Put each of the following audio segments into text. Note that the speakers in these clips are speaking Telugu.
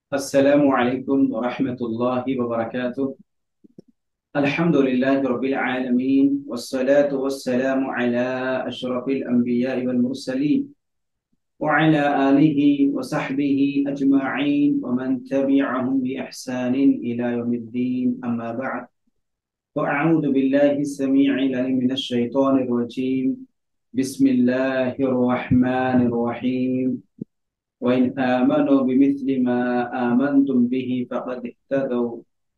السلام عليكم ورحمة الله وبركاته الحمد لله رب العالمين والصلاة والسلام على أشرف الأنبياء والمرسلين وعلى آله وصحبه أجمعين ومن تبعهم بإحسان إلى يوم الدين أما بعد وأعوذ بالله السميع العليم من الشيطان الرجيم بسم الله الرحمن الرحيم وإن آمنوا بمثل ما آمنتم به فقد اهتدوا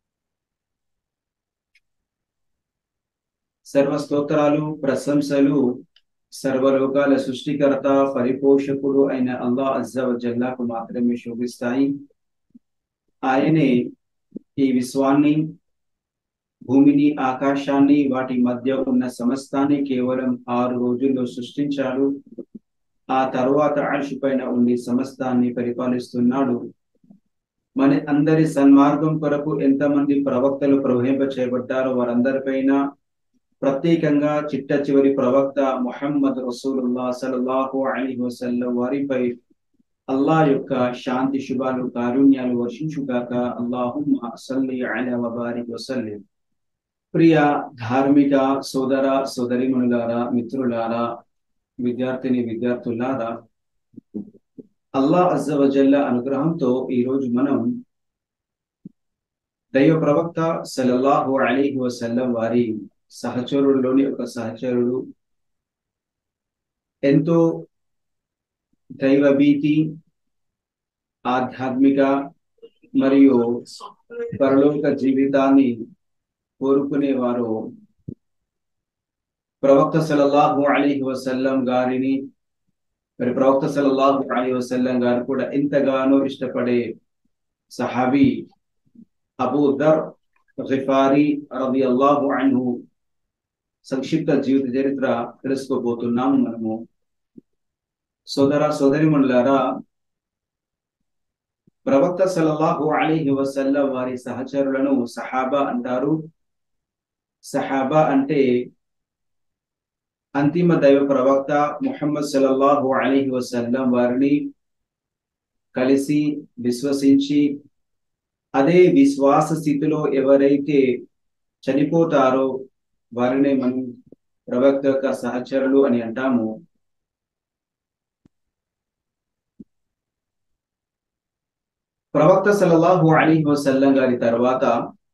సర్వ స్తోత్రాలు ప్రశంసలు సర్వలోకాల సృష్టికర్త పరిపోషకుడు అయిన అల్లా అజ్జా జల్లాకు మాత్రమే శోభిస్తాయి ఆయనే ఈ విశ్వాన్ని భూమిని ఆకాశాన్ని వాటి మధ్య ఉన్న సమస్తాన్ని కేవలం ఆరు రోజుల్లో సృష్టించాడు ఆ తరువాత అర్షి పైన ఉండి సమస్తాన్ని పరిపాలిస్తున్నాడు మన అందరి సన్మార్గం కొరకు ఎంతమంది ప్రవక్తలు ప్రవహింప చేయబడ్డారో వారందరిపైన ప్రత్యేకంగా చిట్ట చివరి ప్రవక్త ముహమ్మద్ రసూలుల్లా సలల్లాహు అలీ వసల్లం వారిపై అల్లా యొక్క శాంతి శుభాలు కారుణ్యాలు వర్షించుగాక అల్లాహుమ్మ సల్లి అలా వబారిక్ వసల్లిం ప్రియ ధార్మిక సోదర సోదరిమణులారా మిత్రులారా విద్యార్థిని విద్యార్థులారా అల్లా అజ్జవజల్ల అనుగ్రహంతో ఈరోజు మనం దైవ ప్రవక్త సలల్లాహు అలీహి వసల్లం వారి సహచరుడిలోని ఒక సహచరుడు ఎంతో దైవభీతి ఆధ్యాత్మిక మరియు పరలోక జీవితాన్ని కోరుకునేవారు ప్రవక్త సలల్లాహు అలీహి వసల్లం గారిని మరి ప్రవక్త సలల్లాహు అలీ వసల్లం గారు కూడా ఎంతగానో ఇష్టపడే సహాబీ అబూ దర్ గిఫారీ రవి అల్లాహు అన్హు సంక్షిప్త జీవిత చరిత్ర తెలుసుకోబోతున్నాము మనము సోదర సోదరిమణులారా ప్రవక్త సలల్లాహు అలీహి వసల్లం వారి సహచరులను సహాబా అంటారు సహాబా అంటే అంతిమ దైవ ప్రవక్త ముహమ్మద్ సల్లల్లాహు అలీహి వసల్లం వారిని కలిసి విశ్వసించి అదే విశ్వాస స్థితిలో ఎవరైతే చనిపోతారో వారినే మనం ప్రవక్త యొక్క సహచరులు అని అంటాము ప్రవక్త సల్లల్లాహు అలీహి వసల్లం గారి తర్వాత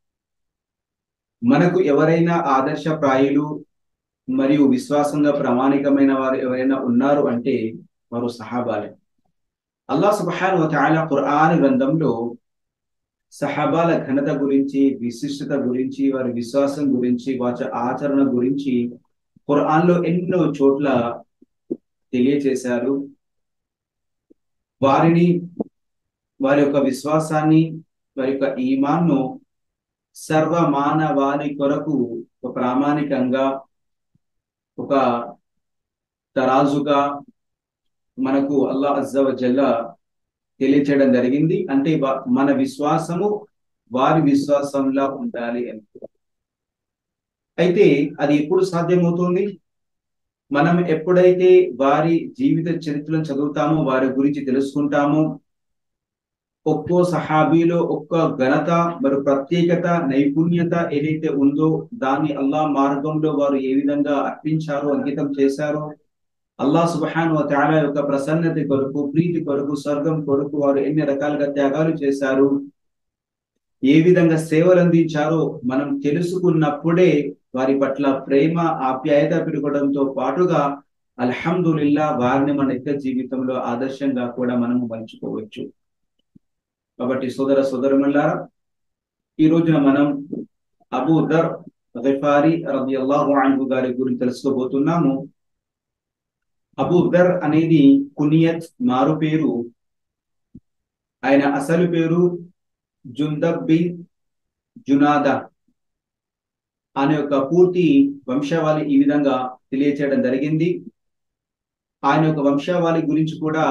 మనకు ఎవరైనా ఆదర్శప్రాయులు మరియు విశ్వాసంగా ప్రామాణికమైన వారు ఎవరైనా ఉన్నారు అంటే వారు సహాబాలే అల్లా సుబహాన్ చాలా ఖురాన్ గ్రంథంలో సహాబాల ఘనత గురించి విశిష్టత గురించి వారి విశ్వాసం గురించి వాచ ఆచరణ గురించి ఖురాన్లో ఎన్నో చోట్ల తెలియచేశారు వారిని వారి యొక్క విశ్వాసాన్ని వారి యొక్క ఈమాన్ను సర్వ మానవాళి కొరకు ఒక ప్రామాణికంగా ఒక తరాజుగా మనకు అల్లా అజ్జవ జల్ల తెలియచేయడం జరిగింది అంటే మన విశ్వాసము వారి విశ్వాసంలా ఉండాలి అని అయితే అది ఎప్పుడు సాధ్యమవుతుంది మనం ఎప్పుడైతే వారి జీవిత చరిత్రను చదువుతామో వారి గురించి తెలుసుకుంటామో ఒక్కో సహాబీలో ఒక్క ఘనత మరి ప్రత్యేకత నైపుణ్యత ఏదైతే ఉందో దాన్ని అల్లా మార్గంలో వారు ఏ విధంగా అర్పించారో అంకితం చేశారో అల్లా సుబహాన్ తేడా యొక్క ప్రసన్నత కొరకు ప్రీతి కొరకు స్వర్గం కొరకు వారు ఎన్ని రకాలుగా త్యాగాలు చేశారు ఏ విధంగా సేవలు అందించారో మనం తెలుసుకున్నప్పుడే వారి పట్ల ప్రేమ ఆప్యాయత పెరగడంతో పాటుగా అల్హమ్దుల్లా వారిని మన నిత్య జీవితంలో ఆదర్శంగా కూడా మనము మలుచుకోవచ్చు కాబట్టి సోదర సోదరుమల్లారా ఈ రోజున మనం అబూ దర్ గిఫారీ రబి అల్లాహు అన్హు గారి గురించి తెలుసుకోబోతున్నాము అబూ దర్ అనేది కునియత్ మారు పేరు ఆయన అసలు పేరు జుందబ్ బిన్ జునాదా అనే యొక్క పూర్తి వంశావళి ఈ విధంగా తెలియచేయడం జరిగింది ఆయన యొక్క వంశావళి గురించి కూడా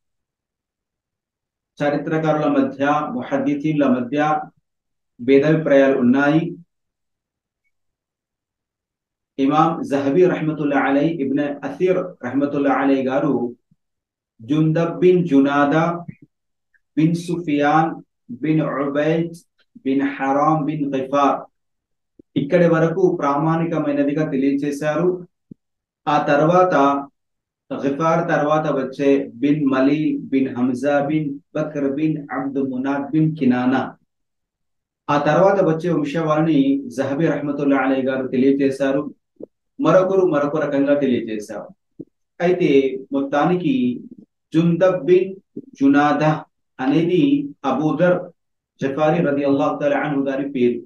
చరిత్రకారుల మధ్య ముహద్దితీన్ల మధ్య భేదాభిప్రాయాలు ఉన్నాయి ఇమాం జహబీ రహమతుల్లా అలై ఇబ్న అసీర్ రహమతుల్లా అలై గారు Jundab bin Junada bin Sufyan bin Ubaid bin Haram bin Ghifar ఇక్కడి వరకు ప్రామాణికమైనదిగా తెలియజేశారు ఆ తర్వాత గిఫార్ తర్వాత వచ్చే bin Mali bin Hamza bin Bakr bin Abd Manat bin Kinana ఆ తర్వాత వచ్చే వంశవారిని జహబీ రహమతుల్లా అలీ గారు తెలియజేశారు మరొకరు మరొక రకంగా తెలియజేశారు అయితే మొత్తానికి జుందబ్ బిన్ జునాదా అనేది అబూదర్ జఫారి రది అల్లాహు గారి పేరు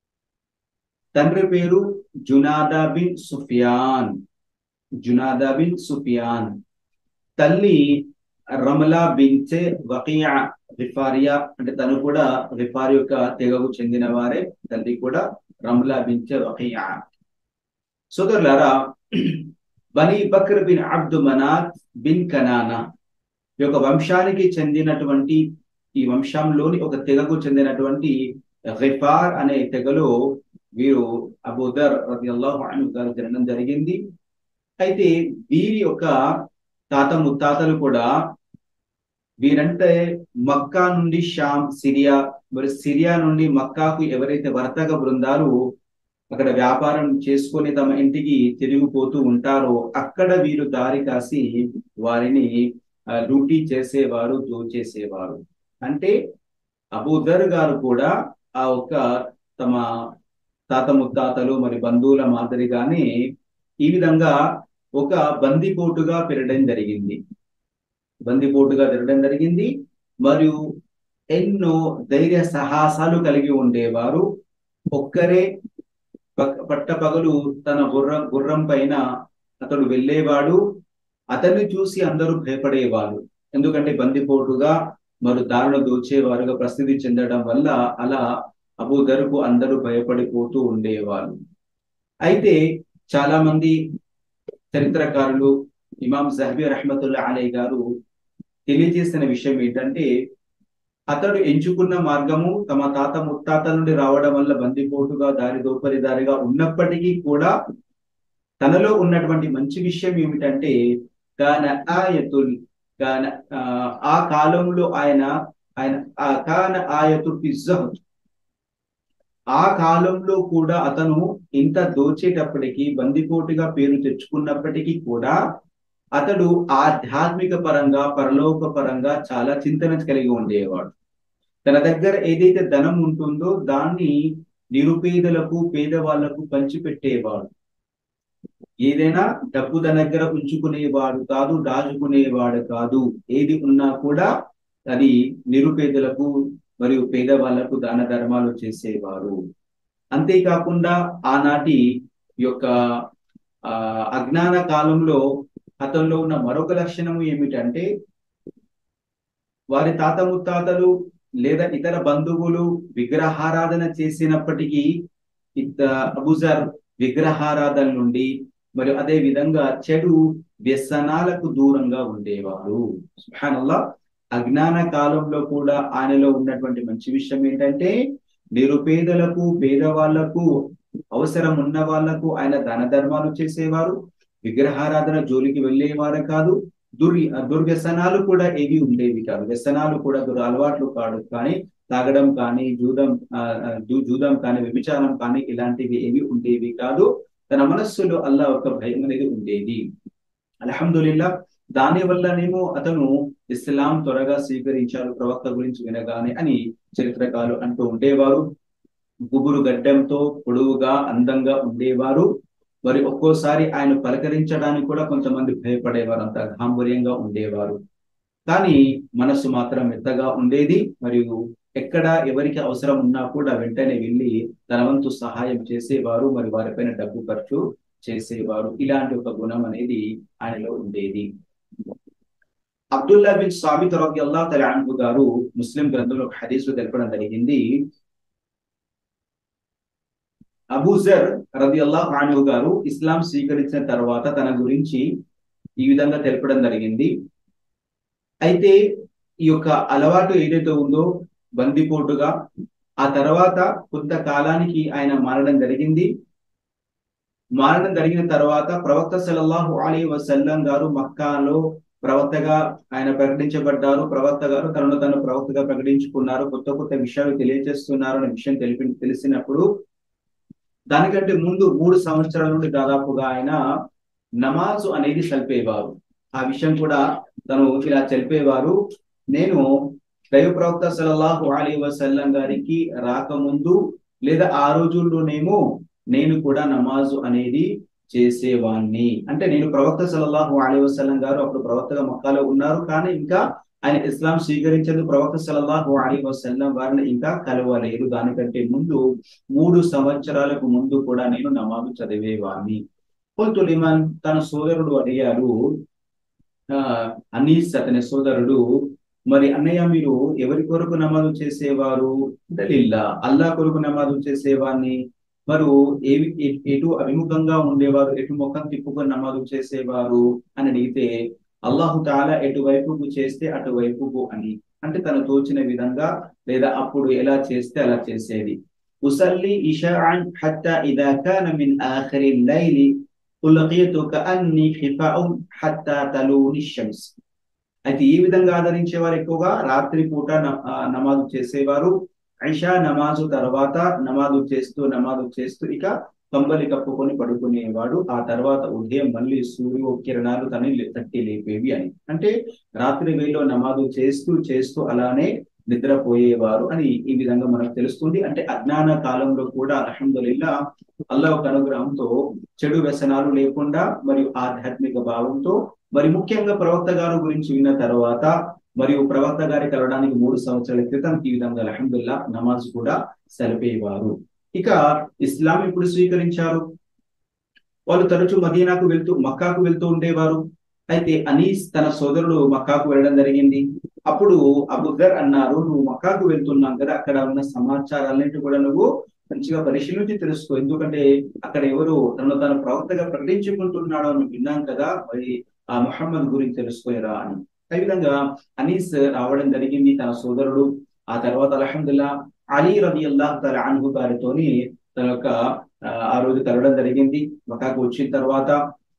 తండ్రి పేరు Junada bin Sufyan Junada bin Sufyan తల్లి రమలా బిన్చే వకియా రిఫారియా అంటే తను కూడా రిఫారి యొక్క తెగకు చెందిన వారే తల్లి కూడా రమలా బిన్చే వకియా సోదరులారా Bani Bakr bin Abd Manat bin Kinana ఈ యొక్క వంశానికి చెందినటువంటి ఈ వంశంలోని ఒక తెగకు చెందినటువంటి రిఫార్ అనే తెగలో వీరు అబూదర్ రదియల్లాహు అన్హు గారు జరగడం జరిగింది అయితే వీరి యొక్క తాత ముత్తాతలు కూడా వీరంటే మక్కా నుండి షామ్ సిరియా మరి సిరియా నుండి మక్కాకు ఎవరైతే వర్తక బృందాలు అక్కడ వ్యాపారం చేసుకొని తమ ఇంటికి తిరిగిపోతూ ఉంటారో అక్కడ వీరు దారి కాసి వారిని లూటీ చేసేవారు దోచేసేవారు అంటే అబూదర్ గారు కూడా ఆ ఒక్క తమ తాత ముత్తాతలు మరి బంధువుల మాదిరిగానే ఈ విధంగా ఒక బందిపోటుగా పెరగడం జరిగింది బందిపోటుగా పెరగడం జరిగింది మరియు ఎన్నో ధైర్య సాహసాలు కలిగి ఉండేవారు ఒక్కరే పట్టపగలు తన గుర్రం గుర్రం పైన అతడు వెళ్ళేవాడు అతన్ని చూసి అందరూ భయపడేవారు ఎందుకంటే బందిపోటుగా మరి దారుణ దోచేవారుగా ప్రసిద్ధి చెందడం వల్ల అలా అబూదరుకు అందరూ భయపడిపోతూ ఉండేవారు అయితే చాలా మంది చరిత్రకారులు ఇమాం జహబీ రహమతుల్లా అలీ గారు తెలియజేసిన విషయం ఏంటంటే అతడు ఎంచుకున్న మార్గము తమ తాత ముత్తాత నుండి రావడం వల్ల బందిపోటుగా దారి దోపరి దారిగా ఉన్నప్పటికీ కూడా తనలో ఉన్నటువంటి మంచి విషయం ఏమిటంటే కాన ఆయతుల్ కాన ఆ కాలంలో ఆయన ఆయన కాన ఆయతు ఆ కాలంలో కూడా అతను ఇంత దోచేటప్పటికీ బందిపోటుగా పేరు తెచ్చుకున్నప్పటికీ కూడా అతడు ఆధ్యాత్మిక పరంగా పరలోక పరంగా చాలా చింతన కలిగి ఉండేవాడు తన దగ్గర ఏదైతే ధనం ఉంటుందో దాన్ని నిరుపేదలకు పేదవాళ్లకు పంచిపెట్టేవాడు ఏదైనా డబ్బు తన దగ్గర ఉంచుకునేవాడు కాదు దాచుకునేవాడు కాదు ఏది ఉన్నా కూడా అది నిరుపేదలకు మరియు పేదవాళ్లకు దాన ధర్మాలు చేసేవారు అంతేకాకుండా ఆనాటి యొక్క ఆ అజ్ఞాన కాలంలో అతనిలో ఉన్న మరొక లక్షణం ఏమిటంటే వారి తాత ముత్తాతలు లేదా ఇతర బంధువులు విగ్రహారాధన చేసినప్పటికీ ఇత అబుజర్ విగ్రహారాధన నుండి మరియు అదే విధంగా చెడు వ్యసనాలకు దూరంగా ఉండేవారు సుహానల్లా అజ్ఞాన కాలంలో కూడా ఆయనలో ఉన్నటువంటి మంచి విషయం ఏంటంటే నిరుపేదలకు పేదవాళ్లకు అవసరం ఉన్న వాళ్లకు ఆయన దాన ధర్మాలు చేసేవారు విగ్రహారాధన జోలికి వెళ్ళేవారు కాదు దుర్ దుర్వ్యసనాలు కూడా ఏవి ఉండేవి కాదు వ్యసనాలు కూడా దుర్ అలవాట్లు కాదు కానీ తాగడం కానీ జూదం జూదం కానీ వ్యభిచారం కానీ ఇలాంటివి ఏవి ఉండేవి కాదు తన మనస్సులో అల్లా ఒక భయం అనేది ఉండేది అల్హమ్దుల్లా దాని వల్లనేమో అతను ఇస్లాం త్వరగా స్వీకరించారు ప్రవక్త గురించి వినగానే అని చరిత్రకాలు అంటూ ఉండేవారు గుబురు గడ్డంతో పొడవుగా అందంగా ఉండేవారు మరి ఒక్కోసారి ఆయన పలకరించడానికి కూడా కొంతమంది భయపడేవారు అంత గాంభీర్యంగా ఉండేవారు కానీ మనస్సు మాత్రం మెత్తగా ఉండేది మరియు ఎక్కడ ఎవరికి అవసరం ఉన్నా కూడా వెంటనే వెళ్ళి తన వంతు సహాయం చేసేవారు మరి వారిపైన డబ్బు ఖర్చు చేసేవారు ఇలాంటి ఒక గుణం అనేది ఆయనలో ఉండేది అబ్దుల్లా బిన్ సాబిత్ రబి అల్లా తలాన్హు గారు ముస్లిం గ్రంథంలో ఒక హదీసు తెలపడం జరిగింది అబూజర్ రది అల్లాహ్ అన్హు గారు ఇస్లాం స్వీకరించిన తర్వాత తన గురించి ఈ విధంగా తెలపడం జరిగింది అయితే ఈ యొక్క అలవాటు ఏదైతే ఉందో బందిపోటుగా ఆ తర్వాత కొంతకాలానికి ఆయన మారడం జరిగింది మారడం జరిగిన తర్వాత ప్రవక్త సల్లల్లాహు అలీ వసల్లం గారు మక్కాలో ప్రవక్తగా ఆయన ప్రకటించబడ్డారు ప్రవక్త గారు తనను తను ప్రవక్తగా ప్రకటించుకున్నారు కొత్త కొత్త విషయాలు తెలియజేస్తున్నారు అనే విషయం తెలిపి తెలిసినప్పుడు దానికంటే ముందు మూడు సంవత్సరాల నుండి దాదాపుగా ఆయన నమాజు అనేది చల్పేవారు ఆ విషయం కూడా తను ఇలా చల్పేవారు నేను దైవ ప్రవక్త సల్లల్లాహు అలీ వసల్లం గారికి రాకముందు లేదా ఆ రోజుల్లోనేమో నేను కూడా నమాజు అనేది చేసేవాణ్ణి అంటే నేను ప్రవక్త సల్లల్లాహు అలీ వసల్లం గారు అప్పుడు ప్రవక్తగా మక్కాలో ఉన్నారు కానీ ఇంకా ఆయన ఇస్లాం స్వీకరించేందుకు ప్రవక్త సల్లల్లాహు అలీ వసల్లం వారిని ఇంకా కలవలేదు దానికంటే ముందు మూడు సంవత్సరాలకు ముందు కూడా నేను నమాజు చదివేవాడిని కొల్తులిమాన్ తన సోదరుడు అడిగారు ఆ అనీస్ అతని సోదరుడు మరి అన్నయ్య మీరు ఎవరి కొరకు నమాజు చేసేవారు అంటే లిల్లా అల్లా కొరకు నమాజు చేసేవాడిని వారు ఏవి ఎటు అభిముఖంగా ఉండేవారు ఎటు ముఖం తిప్పుకొని నమాజు చేసేవారు అని అడిగితే అల్లాహు తాలా ఎటువైపుకు చేస్తే అటువైపుకు అని అంటే తను తోచిన విధంగా లేదా అప్పుడు ఎలా చేస్తే అలా చేసేది ఉసల్లి ఇషాన్ హత్తా ఇదా కాన మిన్ ఆఖరి లైలి ఉలqiయతు కఅన్ని ఖిఫాఉన్ హత్తా తలూని షమ్స్ అయితే ఈ విధంగా ఆదరించేవారు ఎక్కువగా రాత్రి పూట నమాజు చేసేవారు ఐషా నమాజు తర్వాత నమాజు చేస్తూ నమాజు చేస్తూ ఇక కంబలి కప్పుకొని పడుకునేవాడు ఆ తర్వాత ఉదయం మళ్ళీ సూర్య కిరణాలు తనని తట్టి లేపేవి అని అంటే రాత్రి వేలో నమాజు చేస్తూ చేస్తూ అలానే నిద్రపోయేవారు అని ఈ విధంగా మనకు తెలుస్తుంది అంటే అజ్ఞాన కాలంలో కూడా అల్హమ్దుల్లా అల్లా ఒక అనుగ్రహంతో చెడు వ్యసనాలు లేకుండా మరియు ఆధ్యాత్మిక భావంతో మరి ముఖ్యంగా ప్రవక్త గారు గురించి విన్న తర్వాత మరియు ప్రవక్త గారి కలవడానికి మూడు సంవత్సరాల క్రితం ఈ విధంగా అలహందుల్లా నమాజ్ కూడా సరిపోయేవారు ఇక ఇస్లాం ఇప్పుడు స్వీకరించారు వాళ్ళు తరచూ మదీనాకు వెళ్తూ మక్కాకు వెళ్తూ ఉండేవారు అయితే అనీస్ తన సోదరుడు మక్కాకు వెళ్ళడం జరిగింది అప్పుడు అబుదర్ అన్నారు నువ్వు మక్కాకు వెళ్తున్నావు కదా అక్కడ ఉన్న సమాచారాలన్నింటి కూడా నువ్వు మంచిగా పరిశీలించి తెలుసుకో ఎందుకంటే అక్కడ ఎవరు తను తన ప్రవక్తగా ప్రకటించుకుంటున్నాడో అని విన్నాం కదా మరి ఆ ముహమ్మద్ గురించి తెలుసుకోలేరా అని ఆ విధంగా అనీస్ రావడం జరిగింది తన సోదరుడు ఆ తర్వాత అలహందుల్లా అలీ రబి అల్లాహ్ తల అన్హు గారితోని తన యొక్క ఆ రోజు కలవడం జరిగింది మక్కాకు వచ్చిన తర్వాత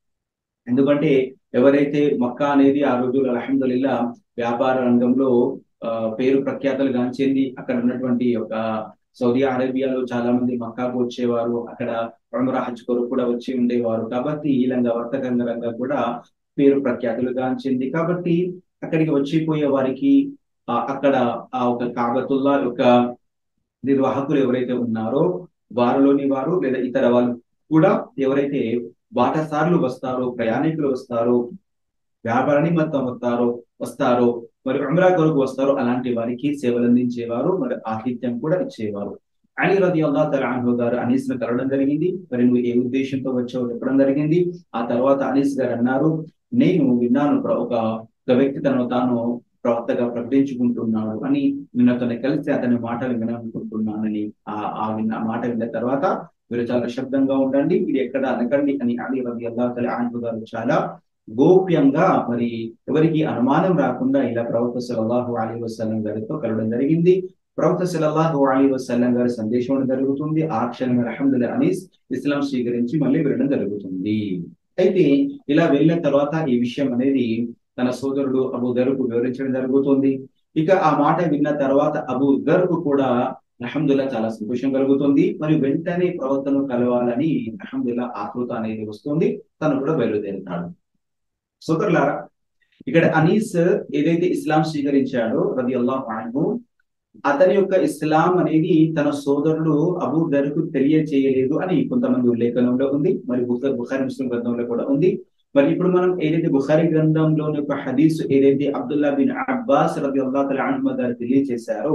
ఎందుకంటే ఎవరైతే మక్కా అనేది ఆ రోజు అలహందుల్లా వ్యాపార రంగంలో ఆ పేరు ప్రఖ్యాతలు గాంచింది అక్కడ ఉన్నటువంటి ఒక సౌదీ అరేబియాలో చాలా మంది మక్కాకు వచ్చేవారు అక్కడ ఉమ్రా హజ్ కొరకు కూడా వచ్చి ఉండేవారు కాబట్టి ఈ రంగ వర్తక రంగం కూడా పేరు ప్రఖ్యాతులు గాంచింది కాబట్టి అక్కడికి వచ్చిపోయే వారికి అక్కడ ఆ ఒక కాబతుల్లా యొక్క నిర్వాహకులు ఎవరైతే ఉన్నారో వారిలోని వారు లేదా ఇతర వాళ్ళు కూడా ఎవరైతే బాటసార్లు వస్తారో ప్రయాణికులు వస్తారో వ్యాపార నిమిత్తం వస్తారో వస్తారో మరి ఉమ్రా కొరకు వస్తారో అలాంటి వారికి సేవలు అందించేవారు మరి ఆతిథ్యం కూడా ఇచ్చేవారు అలీ రది అల్లా తలాహు గారు అనీస్ ను కలవడం జరిగింది మరి నువ్వు ఏ ఉద్దేశంతో వచ్చావు చెప్పడం జరిగింది ఆ తర్వాత అనీస్ గారు అన్నారు నేను విన్నాను ఒక ఒక వ్యక్తి తను తాను ప్రవక్తగా ప్రకటించుకుంటున్నాడు అని నిన్న అతను కలిసి అతని మాటలు వినాలనుకుంటున్నానని ఆ ఆ విన్న మాట విన్న తర్వాత మీరు చాలా శబ్దంగా ఉండండి ఇది ఎక్కడ అనకండి అని అలీ రది అల్లా తలాహు గారు చాలా గోప్యంగా మరి ఎవరికి అనుమానం రాకుండా ఇలా ప్రవక్త సలల్లాహు అలీ వసల్లం గారితో కలవడం జరిగింది ప్రవక్త సలల్లాహు అలీ వసల్లం గారి సందేశం జరుగుతుంది ఆ క్షణం అలహమ్దుల్లా అనీస్ ఇస్లాం స్వీకరించి మళ్ళీ వెళ్ళడం జరుగుతుంది అయితే ఇలా వెళ్ళిన తర్వాత ఈ విషయం అనేది తన సోదరుడు అబూ ధరకు వివరించడం జరుగుతుంది ఇక ఆ మాట విన్న తర్వాత అబూ ధరకు కూడా అహమ్దుల్లా చాలా సంతోషం కలుగుతుంది మరియు వెంటనే ప్రవక్తను కలవాలని అహమ్దుల్లా ఆకృత అనేది వస్తుంది తను కూడా బయలుదేరుతాడు సోదరులారా ఇక్కడ అనీస్ ఏదైతే ఇస్లాం స్వీకరించాడో రది అల్లాహ్ అతని యొక్క ఇస్లాం అనేది తన సోదరుడు అబూ ధరకు తెలియచేయలేదు అని కొంతమంది ఉల్లేఖనంలో ఉంది మరి బుఖారి బుఖారి ముస్లిం గ్రంథంలో కూడా ఉంది మరి ఇప్పుడు మనం ఏదైతే బుఖారి గ్రంథంలోని యొక్క హదీస్ ఏదైతే అబ్దుల్లా బిన్ అబ్బాస్ రది అల్లా తల అన్హు గారు తెలియచేశారో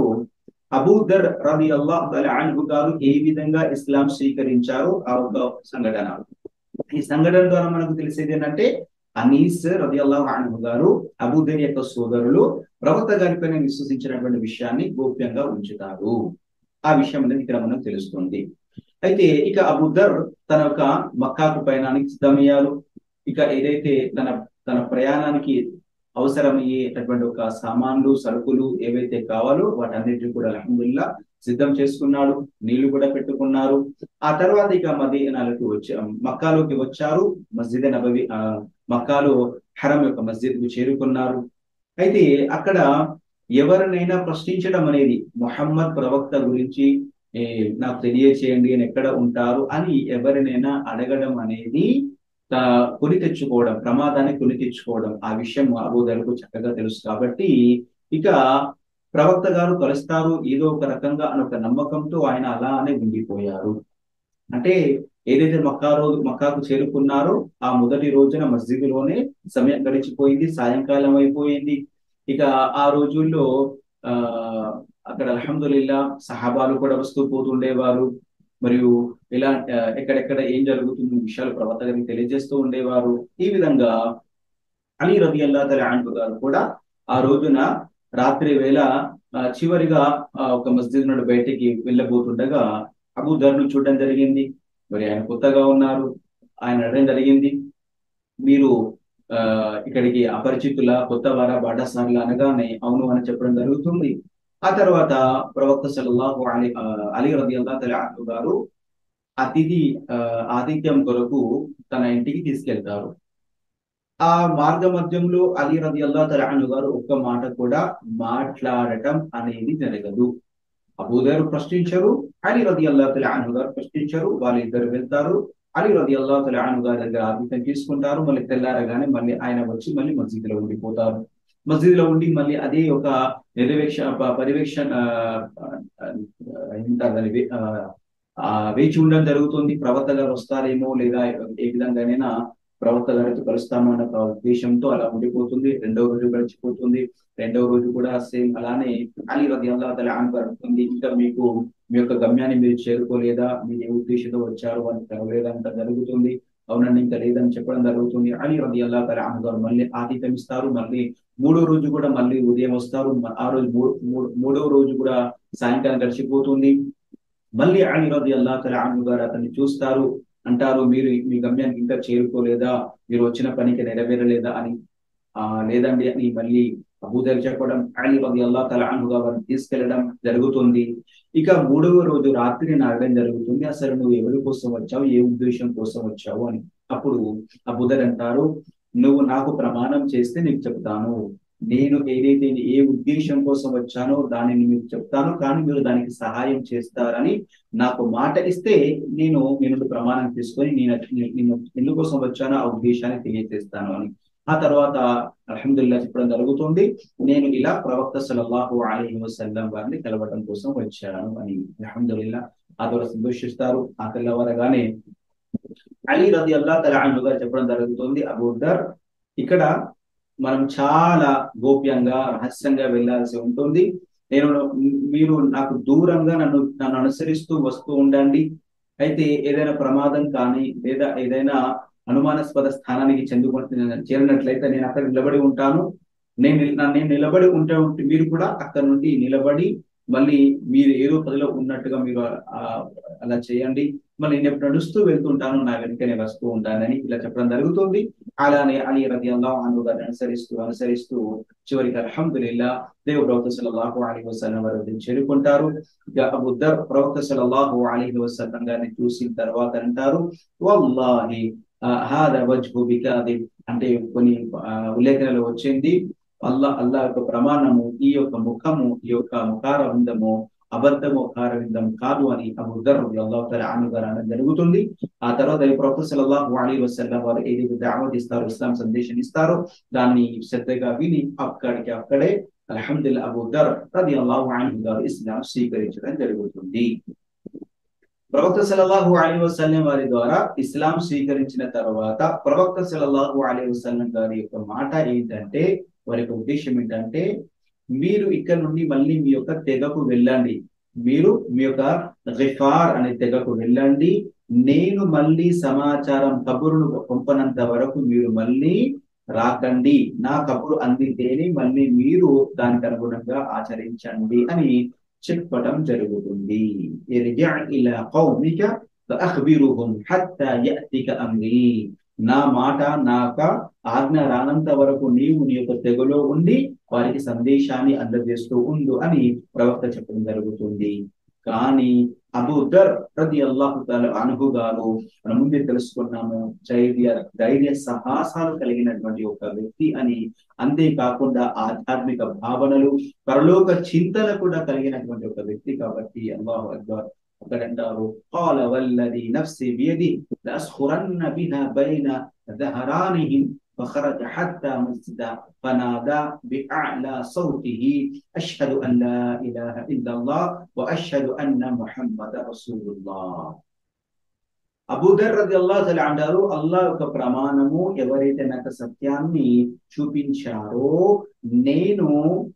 అబూదర్ రది అల్లా తల అన్హు గారు ఏ విధంగా ఇస్లాం స్వీకరించారో ఆ ఒక సంఘటన ఈ సంఘటన ద్వారా మనకు తెలిసేది ఏంటంటే అనీస్ రది అల్లాహ్ అన్హు గారు అబూదర్ యొక్క సోదరులు ప్రవక్త గారిపైన విశ్వసించినటువంటి విషయాన్ని గోప్యంగా ఉంచుతారు ఆ విషయం అనేది ఇక్కడ మనకు తెలుస్తుంది అయితే ఇక అబూదర్ తన యొక్క మక్కాకు పయనానికి సిద్ధమయ్యారు ఇక ఏదైతే తన తన ప్రయాణానికి అవసరమయ్యేటటువంటి ఒక సామాన్లు సరుకులు ఏవైతే కావాలో వాటన్నిటిని కూడా అలహందుల్లా సిద్ధం చేసుకున్నాడు నీళ్లు కూడా పెట్టుకున్నారు ఆ తర్వాత ఇక మదీనాలకు వచ్చి మక్కాలోకి వచ్చారు మస్జిద్ నబవి మక్కాలో హరం యొక్క మస్జిద్ కు చేరుకున్నారు అయితే అక్కడ ఎవరినైనా ప్రశ్నించడం అనేది మొహమ్మద్ ప్రవక్త గురించి ఏ, నాకు తెలియచేయండి అని ఎక్కడ ఉంటారు అని ఎవరినైనా అడగడం అనేది తా- కొని తెచ్చుకోవడం ప్రమాదాన్ని కొని తెచ్చుకోవడం ఆ విషయం అబూదర్కు చక్కగా తెలుసు కాబట్టి ఇక ప్రవక్త గారు కలుస్తారు ఏదో ఒక రకంగా అని ఒక నమ్మకంతో ఆయన అలానే ఉండిపోయారు అంటే ఏదైతే మక్కా రోజు మక్కాకు చేరుకున్నారో ఆ మొదటి రోజున మస్జిద్లోనే సమయం గడిచిపోయింది సాయంకాలం అయిపోయింది ఇక ఆ రోజుల్లో ఆ అక్కడ అల్హమ్దుల్లా సహాబాలు కూడా వస్తూ పోతుండేవారు మరియు ఇలా ఆ, ఎక్కడెక్కడ ఏం జరుగుతుంది విషయాలు ప్రవక్త గారికి తెలియజేస్తూ ఉండేవారు ఈ విధంగా అలీ రబి అల్లా అన్హు గారు కూడా ఆ రోజున రాత్రి వేళ ఆ, చివరిగా ఆ, ఒక మస్జిద్ నుండి బయటికి వెళ్ళబోతుండగా అబూ ధర్ను చూడడం జరిగింది మరి ఆయన కొత్తగా ఉన్నారు ఆయన అడగడం జరిగింది మీరు ఆ ఇక్కడికి అపరిచితుల కొత్త వార బాటసార్లు అనగానే అవును అని చెప్పడం జరుగుతుంది ఆ తర్వాత ప్రవక్త సల్లల్లాహు అలీ ఆ, అలీ రది అల్లా అన్హు గారు అతిథి ఆ, ఆతిథ్యం కొరకు తన ఇంటికి తీసుకెళ్తారు ఆ మార్గ మధ్యంలో అలీ రది అల్లా అన్హు గారు ఒక్క మాట కూడా మాట్లాడటం అనేది జరగదు అబూదర్ ప్రశ్నించరు అలీ రది అల్లా అన్హు గారు ప్రశ్నించరు వాళ్ళిద్దరు వెళ్తారు అలీ రది అల్లా అన్హు గారి దగ్గర ఆతిథ్యం తీసుకుంటారు మళ్ళీ తెల్లారగానే మళ్ళీ ఆయన వచ్చి మళ్ళీ మస్జిద్ లో ఉండిపోతారు మస్జిద్ లో ఉండి మళ్ళీ అదే ఒక నిర్వేక్ష ప- పర్యవేక్షణ ఆ, ఆ, ఏమంటారు దాన్ని వే- ఆ, ఆ, వేచి ఉండడం జరుగుతుంది ప్రవక్త గారు వస్తారేమో లేదా ఏ విధంగానైనా ప్రవక్త గారితో కలుస్తామో అన్న ఒక ఉద్దేశంతో అలా ఉండిపోతుంది రెండవ రోజు గడిచిపోతుంది రెండవ రోజు కూడా సేమ్ అలానే అలీ రది అల్లా తల అడుగుతుంది ఇంకా మీకు మీ యొక్క గమ్యాన్ని మీరు చేరుకోలేదా మీరు ఏ ఉద్దేశంతో వచ్చారు అని తెలవలేదా అంత జరుగుతుంది అవునండి ఇంకా లేదని చెప్పడం జరుగుతుంది అలీ రది అల్లా తల గారు మళ్ళీ ఆతిథ్యం ఇస్తారు మళ్ళీ మూడో రోజు కూడా మళ్ళీ ఉదయం వస్తారు మ- ఆ రోజు మూ- మూ- మూడవ రోజు కూడా సాయంకాలం గడిచిపోతుంది మళ్ళీ అలీ రది అల్లా తల గారు అతన్ని చూస్తారు అంటారు మీరు మీ గమ్యానికి ఇంకా చేరుకోలేదా మీరు వచ్చిన పనికి నెరవేరలేదా అని ఆ లేదండి అని మళ్ళీ అబూదర్ చెప్పడం అలీ రది అల్లా తల అనుగా వారిని తీసుకెళ్లడం జరుగుతుంది ఇక మూడవ రోజు రాత్రి నాడడం జరుగుతుంది అసలు నువ్వు ఎవరి కోసం వచ్చావు ఏ ఉద్దేశం కోసం వచ్చావు అని అప్పుడు అబూదర్ అంటారు నువ్వు నాకు ప్రమాణం చేస్తే నీకు చెప్తాను నేను ఏదైతే ఏ ఉద్దేశం కోసం వచ్చానో దానిని మీకు చెప్తాను కానీ మీరు దానికి సహాయం చేస్తారని నాకు మాట ఇస్తే నేను నేను ప్రమాణం తీసుకొని నేను నేను ఎందుకోసం వచ్చానో ఆ ఉద్దేశాన్ని తెలియజేస్తాను అని ఆ తర్వాత అల్హమ్దుల్లా చెప్పడం జరుగుతుంది నేను ఇలా ప్రవక్త సల్లల్లాహు అలైహి వసల్లం వారిని కలవడం కోసం వచ్చాను అని అల్హమ్దుల్లా ఆ ద్వారా సంతోషిస్తారు ఆ తెల్లవారగానే అలీ రది అల్లా తల గారు చెప్పడం జరుగుతుంది అబూదర్ ఇక్కడ మనం చాలా గోప్యంగా రహస్యంగా వెళ్ళాల్సి ఉంటుంది నేను మీరు నాకు దూరంగా నన్ను నన్ను అనుసరిస్తూ వస్తూ ఉండండి అయితే ఏదైనా ప్రమాదం కానీ లేదా ఏదైనా అనుమానాస్పద స్థానానికి చెందుకు చేరినట్లయితే నేను అక్కడ నిలబడి ఉంటాను నేను నిల్- నా- నేను నిలబడి ఉంటే ఉంటే మీరు కూడా అక్కడ నుండి నిలబడి మళ్ళీ మీరు ఏదో పదిలో ఉన్నట్టుగా మీరు ఆ, అలా చేయండి మళ్ళీ నేను నడుస్తూ వెళ్తుంటాను నా వెనుకనే వస్తూ ఉంటానని ఇలా చెప్పడం జరుగుతుంది అలానే అలీ రది అల్లాహ్ గారిని అనుసరిస్తూ అనుసరిస్తూ చివరికి అల్హమ్దుల్లా దేవ ప్రవక్త సల్లల్లాహు అలైహి వసల్లం వారి వద్దకు చేరుకుంటారు ఇక అబూ దర్ ప్రవక్త సల్లల్లాహు అలైహి వసల్లం గారిని చూసిన తర్వాత అంటారు వల్లాహి ఆ, హాదా వజ్హు బికాదిబ్ అంటే కొన్ని ఆ, ఉల్లేఖనలు వచ్చింది అల్లా అల్లా యొక్క ప్రమాణము ఈ యొక్క ముఖము ఈ యొక్క ముఖార విందము అబద్ధము ముఖార విందం కాదు అని అబూ దర్ రలియల్లాహు తఆలా అన్హు గారు అనడం జరుగుతుంది ఆ తర్వాత ఈ ప్రవక్త సల్లల్లాహు అలైహి వసల్లం వారు ఏదైతే దావత్ ఇస్తారో ఇస్లాం సందేశం ఇస్తారో దాన్ని శ్రద్ధగా విని అక్కడికి అక్కడే అల్హమ్దుల్లా అబూ దర్ రలియల్లాహు అన్హు గారు ఇస్లాం స్వీకరించడం జరుగుతుంది ప్రవక్త సల్లల్లాహు అలైహి వసల్లం వారి ద్వారా ఇస్లాం స్వీకరించిన తర్వాత ప్రవక్త సల్లల్లాహు అలైహి వసల్లం గారి యొక్క మాట ఏంటంటే వారి యొక్క ఉద్దేశం ఏంటంటే మీరు ఇక్కడ నుండి మళ్ళీ మీ యొక్క తెగకు వెళ్ళండి మీరు మీ యొక్క రిఫార్ అనే తెగకు వెళ్ళండి నేను మళ్ళీ సమాచారం కబురును పంపనంత వరకు మీరు మళ్ళీ రాకండి నా కబురు అందితేనే మళ్ళీ మీరు దానికి అనుగుణంగా ఆచరించండి అని చెప్పడం జరుగుతుంది ఇర్జా ఇలా కౌమిక ఫఅఖ్బిరుహుం హత్తా యأతిక అమ్రీ నా మాట నాక ఆజ్ఞ రానంత వరకు నీవు నీ యొక్క తెగులో ఉండి వారికి సందేశాన్ని అందజేస్తూ ఉండు అని ప్రవక్త చెప్పడం జరుగుతుంది కానీ అబూదర్ ప్రతి అల్లాహు అనుహు గారు మనం ముందే తెలుసుకున్నాము ధైర్య ధైర్య సాహసాలు కలిగినటువంటి ఒక వ్యక్తి అని అంతేకాకుండా ఆధ్యాత్మిక భావనలు పరలోక చింతన కూడా కలిగినటువంటి ఒక వ్యక్తి కాబట్టి అల్లాహు అక్బర్ అక్కడంటారు قال والذي نفسي بيدي لأسخرن بها بين ظهرانهم فخرج حتى مسجد فنادى بأعلى صوته أشهد أن لا إله إلا الله وأشهد أن محمد رسول الله అబూదర్ రది అల్లా అంటారు అల్లా యొక్క ప్రమాణము ఎవరైతే నాకు సత్యాన్ని చూపించారో నేను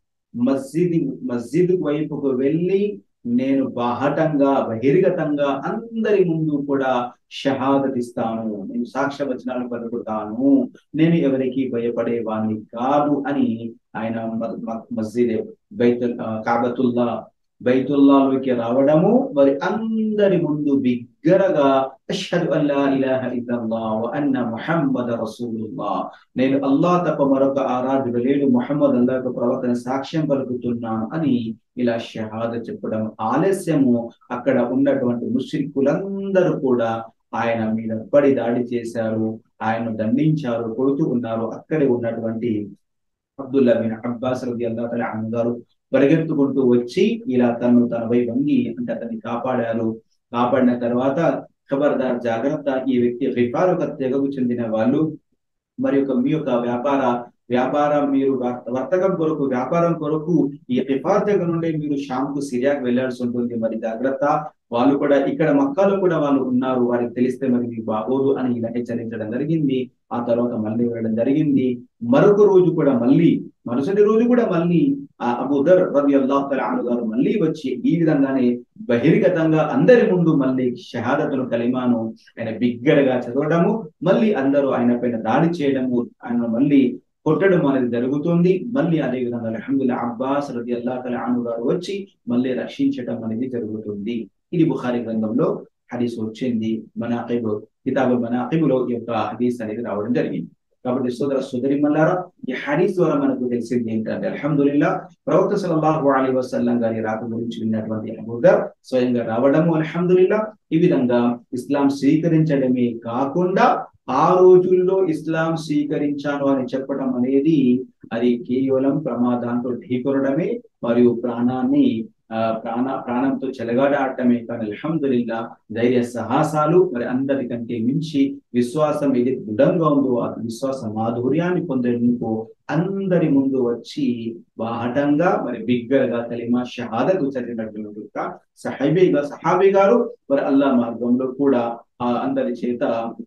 మస్జిద్ మస్జిద్ వైపుకు వెళ్ళి నేను బాహటంగా బహిర్గతంగా అందరి ముందు కూడా షహాదత్ ఇస్తాను నేను సాక్ష్య వచనాలు పలుకుతాను నేను ఎవరికి భయపడేవాణ్ణి కాదు అని ఆయన మస్జిద్ బైతుల్ కాబతుల్లా బైతుల్లాలోకి రావడము మరి అందరి ముందు బిగ్గరగా అష్హదు అల్లా ఇలాహ ఇల్లల్లాహ్ వ అన్న ముహమ్మద రసూలుల్లాహ్ నేను అల్లా తప్ప మరొక ఆరాధుడు లేడు ముహమ్మద్ అల్లా యొక్క ప్రవర్తన సాక్ష్యం పలుకుతున్నాను అని ఇలా షహాద చెప్పడం ఆలస్యము అక్కడ ఉన్నటువంటి ముష్రికులందరూ కూడా ఆయన మీద పడి దాడి చేశారు ఆయన దండించారు కొడుతూ ఉన్నారు అక్కడే ఉన్నటువంటి అబ్దుల్లా బిన్ అబ్బాస్ రది అల్లా తల గారు పరిగెత్తుకుంటూ వచ్చి ఇలా తను తనపై వంగి అంటే అతన్ని కాపాడారు కాపాడిన తర్వాత ఖబర్దార్ జాగ్రత్త ఈ వ్యక్తి రిఫార్ ఒక తెగకు చెందిన వాళ్ళు మరి యొక్క మీ యొక్క వ్యాపార వ్యాపారం మీరు వర్తకం కొరకు వ్యాపారం కొరకు ఈ రిఫార్ తెగ నుండి మీరు షాంకు సిరియాకు వెళ్లాల్సి ఉంటుంది మరి జాగ్రత్త వాళ్ళు కూడా ఇక్కడ మక్కాలో కూడా వాళ్ళు ఉన్నారు వారికి తెలిస్తే మరి మీకు బాగోదు అని ఇలా హెచ్చరించడం జరిగింది ఆ తర్వాత మళ్ళీ వెళ్ళడం జరిగింది మరొక రోజు కూడా మళ్ళీ మరుసటి రోజు కూడా మళ్ళీ ఆ అబూదర్ రవి అల్లాహ్ తలాను గారు మళ్ళీ వచ్చి ఈ విధంగానే బహిర్గతంగా అందరి ముందు మళ్ళీ షహాదతులు కలిమాను ఆయన బిగ్గరగా చదవడము మళ్ళీ అందరూ ఆయన పైన దాడి చేయడము ఆయన మళ్ళీ కొట్టడం అనేది జరుగుతుంది మళ్ళీ అదే విధంగా అల్హమ్దుల్లా అబ్బాస్ రది అల్లా తలాను గారు వచ్చి మళ్ళీ రక్షించడం అనేది జరుగుతుంది ఇది బుఖారి గ్రంథంలో హదీస్ వచ్చింది మనాకిబ్ కితాబు మనాకిబులో ఈ యొక్క హదీస్ అనేది రావడం జరిగింది కాబట్టి సోదర సోదరి మల్లారా ఈ హదీస్ ద్వారా మనకు తెలిసింది ఏంటంటే అల్హమ్దుల్లా ప్రవక్త సల్లల్లాహు అలైహి వసల్లం గారి రాక గురించి విన్నటువంటి అబూదర్ స్వయంగా రావడము అల్హమ్దుల్లా ఈ విధంగా ఇస్లాం స్వీకరించడమే కాకుండా ఆ రోజుల్లో ఇస్లాం స్వీకరించాను అని చెప్పడం అనేది అది కేవలం ప్రమాదాంతో ఢీకొనడమే మరియు ప్రాణాన్ని ప్రాణ ప్రాణంతో చెలగాడాడటమే కానీ అల్హమ్దుల్లా ధైర్య సాహసాలు మరి అందరికంటే మించి విశ్వాసం ఏది దృఢంగా ఉందో ఆ విశ్వాస మాధుర్యాన్ని పొందేందుకు అందరి ముందు వచ్చి బాహటంగా మరి బిగ్గరగా కలిమా షహాదత్ చదివినటువంటి సహాబీగా సహాబీ గారు మరి అల్లా మార్గంలో కూడా ఆ అందరి చేత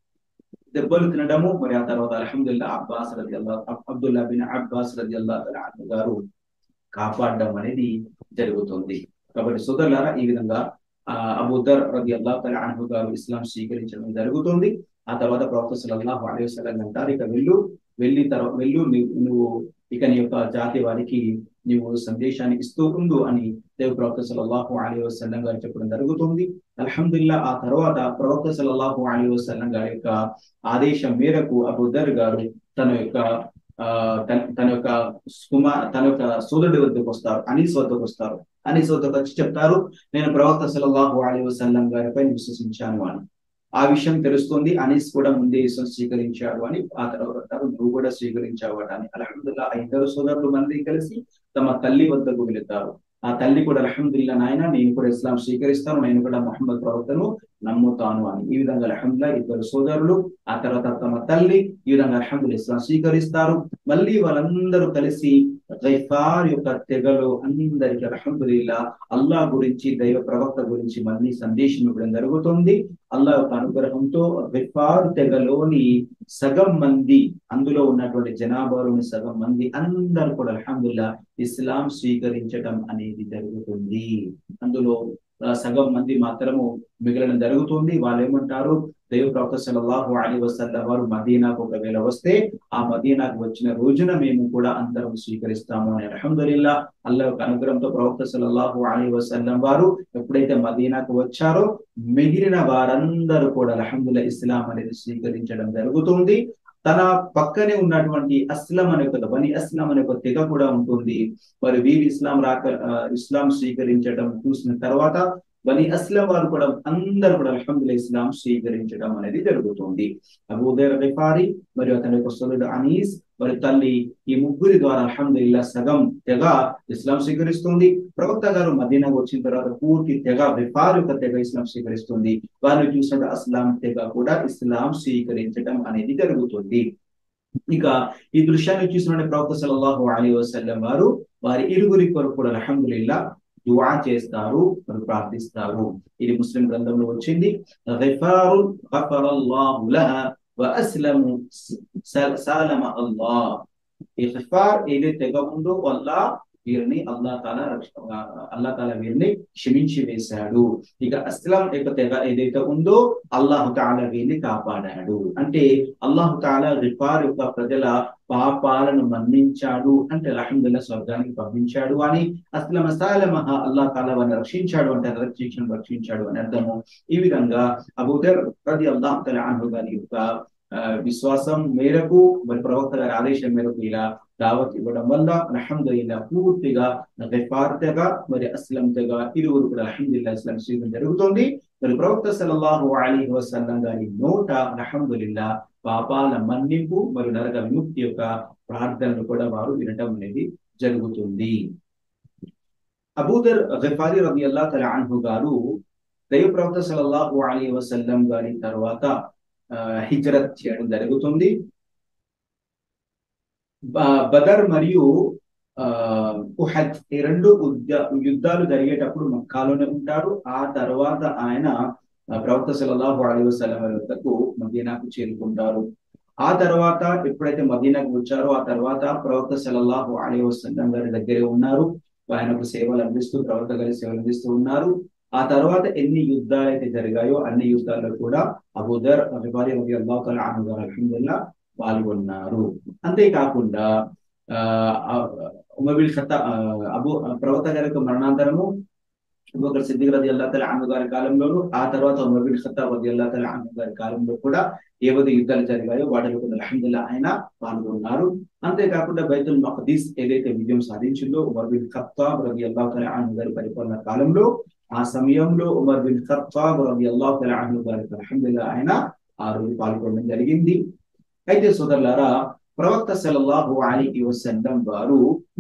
దెబ్బలు తినడము మరి ఆ తర్వాత అల్హమ్దుల్లా అబ్బాస్ రది అల్లా అబ్దుల్లా బిన్ అబ్బాస్ రది అల్లా గారు కాపాడడం అనేది జరుగుతుంది కాబట్టి సోదరులారా ఈ విధంగా ఆ అబూదర్ రది అల్లా తల అన్హు గారు ఇస్లాం స్వీకరించడం జరుగుతుంది ఆ తర్వాత ప్రవక్త సల్లల్లాహు అలైహి వసల్లం అంటారు ఇక వెళ్ళు వెళ్ళి తర్వాత వెళ్ళు నువ్వు ఇక నీ యొక్క జాతి వారికి నీవు సందేశాన్ని ఇస్తూ ఉండు అని దేవ ప్రవక్త సల్లల్లాహు అలైహి వసల్లం గారు చెప్పడం జరుగుతుంది అల్హమ్దుల్లా ఆ తర్వాత ప్రవక్త సల్లల్లాహు అలైహి వసల్లం గారి యొక్క ఆదేశం మేరకు అబూదర్ గారు తన యొక్క ఆ తన యొక్క కుమార్ తన యొక్క సోదరుడి వద్దకు వస్తారు అనీస్ వద్దకు వస్తారు అనీస్ వద్దకు వచ్చి చెప్తారు నేను ప్రవక్త సల్లల్లాహు అలైహి వసల్లం గారిపై విశ్వసించాను అని ఆ విషయం తెలుస్తుంది అనీస్ కూడా ముందే విశ్వం స్వీకరించాడు అని ఆ తర్వాత నువ్వు కూడా స్వీకరించావు అని అల్హమ్దుల్లా ఆ ఇద్దరు సోదరులు మంది కలిసి తమ తల్లి వద్దకు వెళుతారు ఆ తల్లి కూడా అల్హమ్దుల్లా నాయన నేను కూడా ఇస్లాం స్వీకరిస్తాను నేను కూడా మహమ్మద్ ప్రవక్తను నమ్ముతాను అని ఈ విధంగా అల్హమ్దుల్లా ఇద్దరు సోదరులు ఆ తర్వాత తమ తల్లి ఈ విధంగా అల్హమ్దుల్లా ఇస్లాం స్వీకరిస్తారు మళ్ళీ వాళ్ళందరూ కలిసి గైఫార్ యొక్క తెగలో అందరికి అల్హమ్దుల్లా అల్లా గురించి దైవ ప్రవక్త గురించి మళ్ళీ సందేశం ఇవ్వడం జరుగుతుంది అల్లా యొక్క అనుగ్రహంతో గైఫార్ తెగలోని సగం మంది అందులో ఉన్నటువంటి జనాభాలోని సగం మంది అందరూ కూడా అల్హమ్దుల్లా ఇస్లాం స్వీకరించడం అనేది జరుగుతుంది అందులో సగం మంది మాత్రము మిగలడం జరుగుతుంది వాళ్ళు ఏమంటారు దేవ ప్రవక్త సల్లల్లాహు అలీ వసల్లం వారు మదీనాకు ఒకవేళ వస్తే ఆ మదీనాకు వచ్చిన రోజున మేము కూడా అందరం స్వీకరిస్తాము అని అల్హమ్దుల్లా అల్లా యొక్క అనుగ్రహంతో ప్రవక్త సల్లల్లాహు అలీ వసల్లం వారు ఎప్పుడైతే మదీనాకు వచ్చారో మిగిలిన వారందరూ కూడా అల్హమ్దుల్లా ఇస్లాం అనేది స్వీకరించడం జరుగుతుంది తన పక్కనే ఉన్నటువంటి అస్లం అనే ఒక బని అస్లం అనే ఒక తెగ కూడా ఉంటుంది మరి వీరు ఇస్లాం రాక ఇస్లాం స్వీకరించడం చూసిన తర్వాత బని అస్లం వారు కూడా అందరూ కూడా అల్హమ్దుల్లా ఇస్లాం స్వీకరించడం అనేది జరుగుతుంది అబూదర్ రిఫారి మరియు అతని యొక్క సోదరుడు అనీస్ మరి తల్లి ఈ ముగ్గురి ద్వారా అల్హమ్దుల్లా సగం తెగ ఇస్లాం స్వీకరిస్తుంది ప్రవక్త గారు మదీనా వచ్చిన తర్వాత పూర్తి తెగ రిఫార్ యొక్క తెగ ఇస్లాం స్వీకరిస్తుంది వారిని చూసిన అస్లాం తెగ కూడా ఇస్లాం స్వీకరించడం అనేది జరుగుతుంది ఇక ఈ దృశ్యాన్ని చూసిన ప్రవక్త సల్లల్లాహు అలీ వసల్లం వారు వారి ఇరుగురి కొరకు కూడా అల్హమ్దుల్లా దువా చేస్తారు మరి ప్రార్థిస్తారు ఇది ముస్లిం గ్రంథంలో వచ్చింది రిఫారు గఫరల్లాహు లహా వఅస్లము సాలమ అల్లాహ్ ఈ రిఫార్ ఏదైతే తెగ ఉందో వల్ల వీరిని అల్లా తాల అల్లా తాల వీరిని క్షమించి వేశాడు ఇక అస్లాం యొక్క తెగ ఏదైతే ఉందో అల్లాహు తాల వీరిని కాపాడాడు అంటే అల్లాహు తాల రిఫార్ యొక్క ప్రజల పాపాలను మన్నించాడు అంటే అల్హమ్దుల్లా స్వర్గానికి పంపించాడు అని అస్లమ సాలమహ అల్లా తాల వారిని రక్షించాడు అంటే రక్షించను రక్షించాడు అని అర్థము ఈ విధంగా అబూదర్ ప్రతి అల్లాహ్ తల అను గారి యొక్క విశ్వాసం మేరకు మరి ప్రవక్త గారి ఆదేశం మేరకు ఇలా దావత్ ఇవ్వడం వల్ల అల్హమ్దుల్లా పూర్తిగా రిఫార్తగా మరి అస్లం తెగా ఇరువురు కూడా అల్హమ్దుల్లా ఇస్లాం స్వీకరణ జరుగుతుంది మరి ప్రవక్త సల్లల్లాహు అలీ వసల్లం గారి నోట అల్హమ్దుల్లా పాపాల మన్నింపు మరియు నరక విముక్తి యొక్క ప్రార్థనలు కూడా వారు వినటం అనేది జరుగుతుంది అబూదర్ గఫారి రబి అల్లా తల అన్హు గారు దైవ ప్రవక్త సల్లల్లాహు అలీ వసల్లం గారి తర్వాత హిజ్రత్ చేయడం జరుగుతుంది బదర్ మరియు ఉహద్ ఈ రెండు యుద్ధాలు జరిగేటప్పుడు మక్కాలోనే ఉంటారు ఆ తర్వాత ఆయన ప్రవక్త సల్లల్లాహు అలీ వసల్లం వద్దకు మదీనాకు చేరుకుంటారు ఆ తర్వాత ఎప్పుడైతే మదీనాకు వచ్చారో ఆ తర్వాత ప్రవక్త సల్లల్లాహు అలీ వసల్లం గారి దగ్గరే ఉన్నారు ఆయనకు సేవలు అందిస్తూ ప్రవక్త గారి సేవలు అందిస్తూ ఉన్నారు ఆ తర్వాత ఎన్ని యుద్ధాలు అయితే జరిగాయో అన్ని యుద్ధాల్లో కూడా అబూదర్ అభిబారి రబి అల్లాహ్ తల గారు అల్హమ్దుల్లా పాల్గొన్నారు అంతేకాకుండా ఆ ఉమబిల్ ఖతా అబు ప్రవక్త గారి యొక్క మరణాంతరము అబూబకర్ సిద్దిక్ రది అల్లా తల అను గారి కాలంలోను ఆ తర్వాత ఉమబిల్ ఖతా రది అల్లా తల అను గారి కాలంలో కూడా ఏవైతే యుద్ధాలు జరిగాయో వాటిలో కూడా అల్హమ్దుల్లా ఆయన పాల్గొన్నారు అంతేకాకుండా బైతుల్ మఖదీస్ ఏదైతే విజయం సాధించిందో ఉమర్బిల్ ఖత్తాబ్ రది అల్లా తల అను గారి పరిపాలన కాలంలో ఆ సమయంలో ఉమర్ బిన్ ఖత్తాబ్ రలియల్లాహు తఆలా అన్హు గారికి అల్హమ్దుల్లాహ్ ఆయన ఆ రోజు పాల్గొనడం జరిగింది అయితే సోదరులారా ప్రవక్త సల్లల్లాహు అలైహి వసల్లం వారు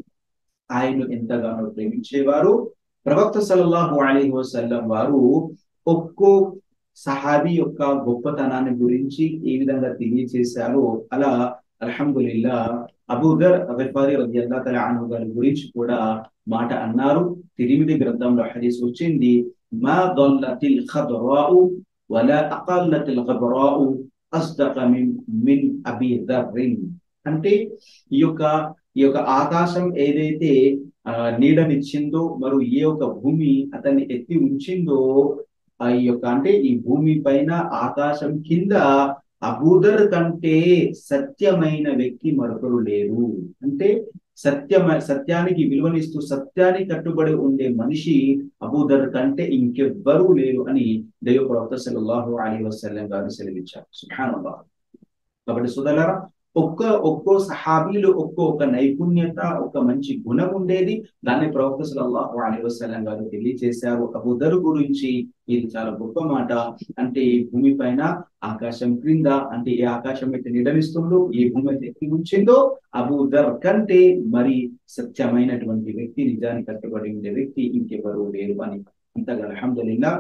ఆయన్ను ఎంతగానో ప్రేమించేవారు ప్రవక్త సల్లల్లాహు అలైహి వసల్లం వారు ఒక్కో సహాబీ యొక్క గొప్పతనాన్ని గురించి ఏ విధంగా తెలియజేశారో అలా అల్హమ్దుల్లా అబూదర్ అబిఫారి రదియల్లా తల అను గారి గురించి కూడా మాట అన్నారు తిరిమిది గ్రంథంలో హదీస్ వచ్చింది మా దల్లతిల్ ఖదరావు వలా అqallatiల్ ఘబరావు అస్దక మిన్ మిన్ అబీ దర్రిన్ అంటే ఈ యొక్క ఈ యొక్క ఆకాశం ఏదైతే నీడనిచ్చిందో మరియు ఏ యొక్క భూమి అతన్ని ఎత్తి ఉంచిందో ఆ యొక్క అంటే ఈ భూమి పైన ఆకాశం కింద అబూదర్ కంటే సత్యమైన వ్యక్తి మరొకరు లేరు అంటే సత్యమ సత్యానికి విలువనిస్తూ సత్యానికి కట్టుబడి ఉండే మనిషి అబూదర్ కంటే ఇంకెవ్వరూ లేరు అని దైవ ప్రవక్త సల్లల్లాహు అలీ వసల్లం గారు సెలవిచ్చారు సుహానల్లాహ్ కాబట్టి సుదలరా ఒక్క ఒక్కో సహాబీలు ఒక్కో ఒక నైపుణ్యత ఒక మంచి గుణం ఉండేది దాన్ని ప్రవక్త సల్లల్లాహు అలీ వసల్లం గారు తెలియజేశారు అబూదర్ గురించి ఇది చాలా గొప్ప మాట అంటే ఈ భూమి పైన ఆకాశం క్రింద అంటే ఏ ఆకాశం అయితే నిడమిస్తుందో ఏ భూమి అయితే ఎత్తి ఉంచిందో అబూదర్ కంటే మరి సత్యమైనటువంటి వ్యక్తి నిజానికి కట్టుబడి ఉండే వ్యక్తి ఇంకెవరు లేరు అని అంతగా అల్హమ్దుల్లా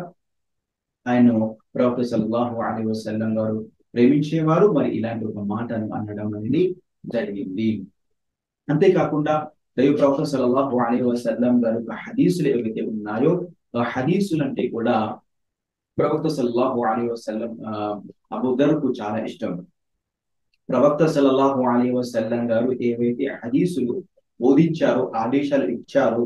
ఆయన ప్రవక్త సల్లల్లాహు అలీ వసల్లం గారు ప్రేమించేవారు మరి ఇలాంటి ఒక మాటను అనడం అనేది జరిగింది అంతేకాకుండా దైవ ప్రవక్త సల్లల్లాహు అలీ వసల్లం గారు హదీసులు ఏవైతే ఉన్నాయో ఆ హదీసులు అంటే కూడా ప్రవక్త సల్లల్లాహు అలీ వసల్లం అబుదర్కు చాలా ఇష్టం ప్రవక్త సల్లల్లాహు అలీ వసల్లం గారు ఏవైతే హదీసులు బోధించారో ఆదేశాలు ఇచ్చారో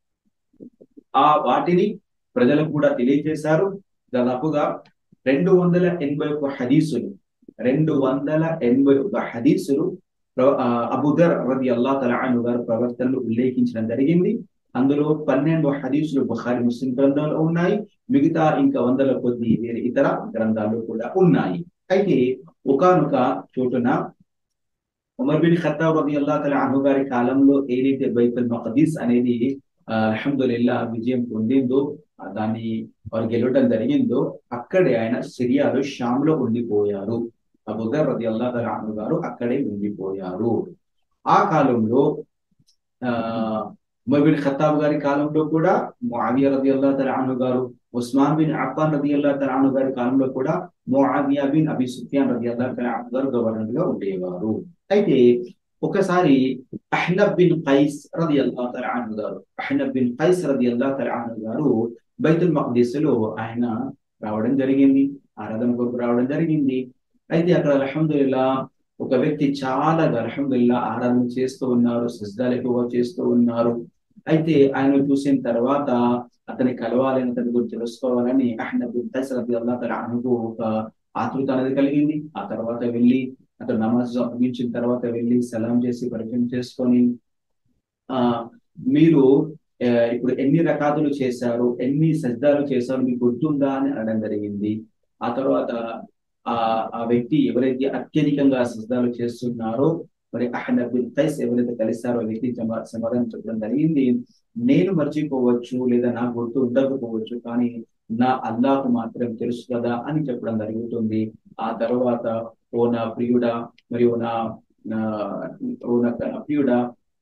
ఆ వాటిని ప్రజలకు కూడా తెలియజేశారు దాదాపుగా రెండు వందల ఎనభై ఒక హదీసులు రెండు వందల ఎనభై ఒక హదీసులు అబుదర్ రది అల్లా తలాను గారు ప్రవర్తనలు ఉల్లేఖించడం జరిగింది అందులో పన్నెండు హదీసులు బుఖారి ముస్లిం గ్రంథాలు ఉన్నాయి మిగతా ఇంకా వందల కొద్ది వేరే ఇతర గ్రంథాలు కూడా ఉన్నాయి అయితే ఒకనొక చోటున ఉమర్ బిన్ ఖత్తాబ్ రది అల్లా తల అను గారి కాలంలో ఏదైతే బైతుల్ మఖదీస్ అనేది అల్హమ్దుల్లా విజయం పొందిందో ఆ దాన్ని వారు గెలవడం జరిగిందో అక్కడే ఆయన సిరియాలో షామ్ లో ఉండిపోయారు అబుదర్ రది అల్లా రాను గారు అక్కడే ఉండిపోయారు ఆ కాలంలో ఆ ఉమర్ ఖత్తాబ్ గారి కాలంలో కూడా ముఆవియా రది అల్లా తలాను గారు ఉస్మాన్ బిన్ అఫ్ఫాన్ రది అల్లా తలాను గారి కాలంలో కూడా ముఆవియా బిన్ అబి సుఫియాన్ రది అల్లా తలాను గారు గవర్నర్ గా ఉండేవారు అయితే ఒకసారి అహ్నబ్ బిన్ ఖైస్ రది అల్లా తలాను గారు అహ్నబ్ బిన్ ఖైస్ రది అల్లా తలాను గారు బైతుల్ మక్దీస్ లో ఆయన రావడం జరిగింది ఆరాధన కొరకు రావడం జరిగింది అయితే అక్కడ అల్హమ్దుల్లా ఒక వ్యక్తి చాలా అల్హమ్దుల్లా ఆరాధన చేస్తూ ఉన్నారు సజ్దాలు ఎక్కువగా చేస్తూ ఉన్నారు అయితే ఆయన చూసిన తర్వాత అతని కలవాలని అతని గురించి తెలుసుకోవాలని అహ్నబ్ అల్లా తల అనుకు ఒక ఆతృత అనేది కలిగింది ఆ తర్వాత వెళ్ళి అతను నమాజ్ ముగించిన తర్వాత వెళ్ళి సలాం చేసి పరిచయం చేసుకొని ఆ మీరు ఇప్పుడు ఎన్ని రకాతులు చేశారు ఎన్ని సజ్దాలు చేశారు మీకు గుర్తుందా అని అనడం జరిగింది ఆ తర్వాత ఆ ఆ వ్యక్తి ఎవరైతే అత్యధికంగా సజ్దాలు చేస్తున్నారో మరి అహ్నబ్ బిన్ ఖైస్ ఎవరైతే కలిస్తారో ఆ వ్యక్తి సమాధానం చెప్పడం జరిగింది నేను మర్చిపోవచ్చు లేదా నాకు గుర్తు ఉండకపోవచ్చు కానీ నా అల్లాహకు మాత్రం తెలుసు కదా అని చెప్పడం జరుగుతుంది ఆ తర్వాత ఓ నా ప్రియుడా మరియు నా ఓ నా ప్రియుడా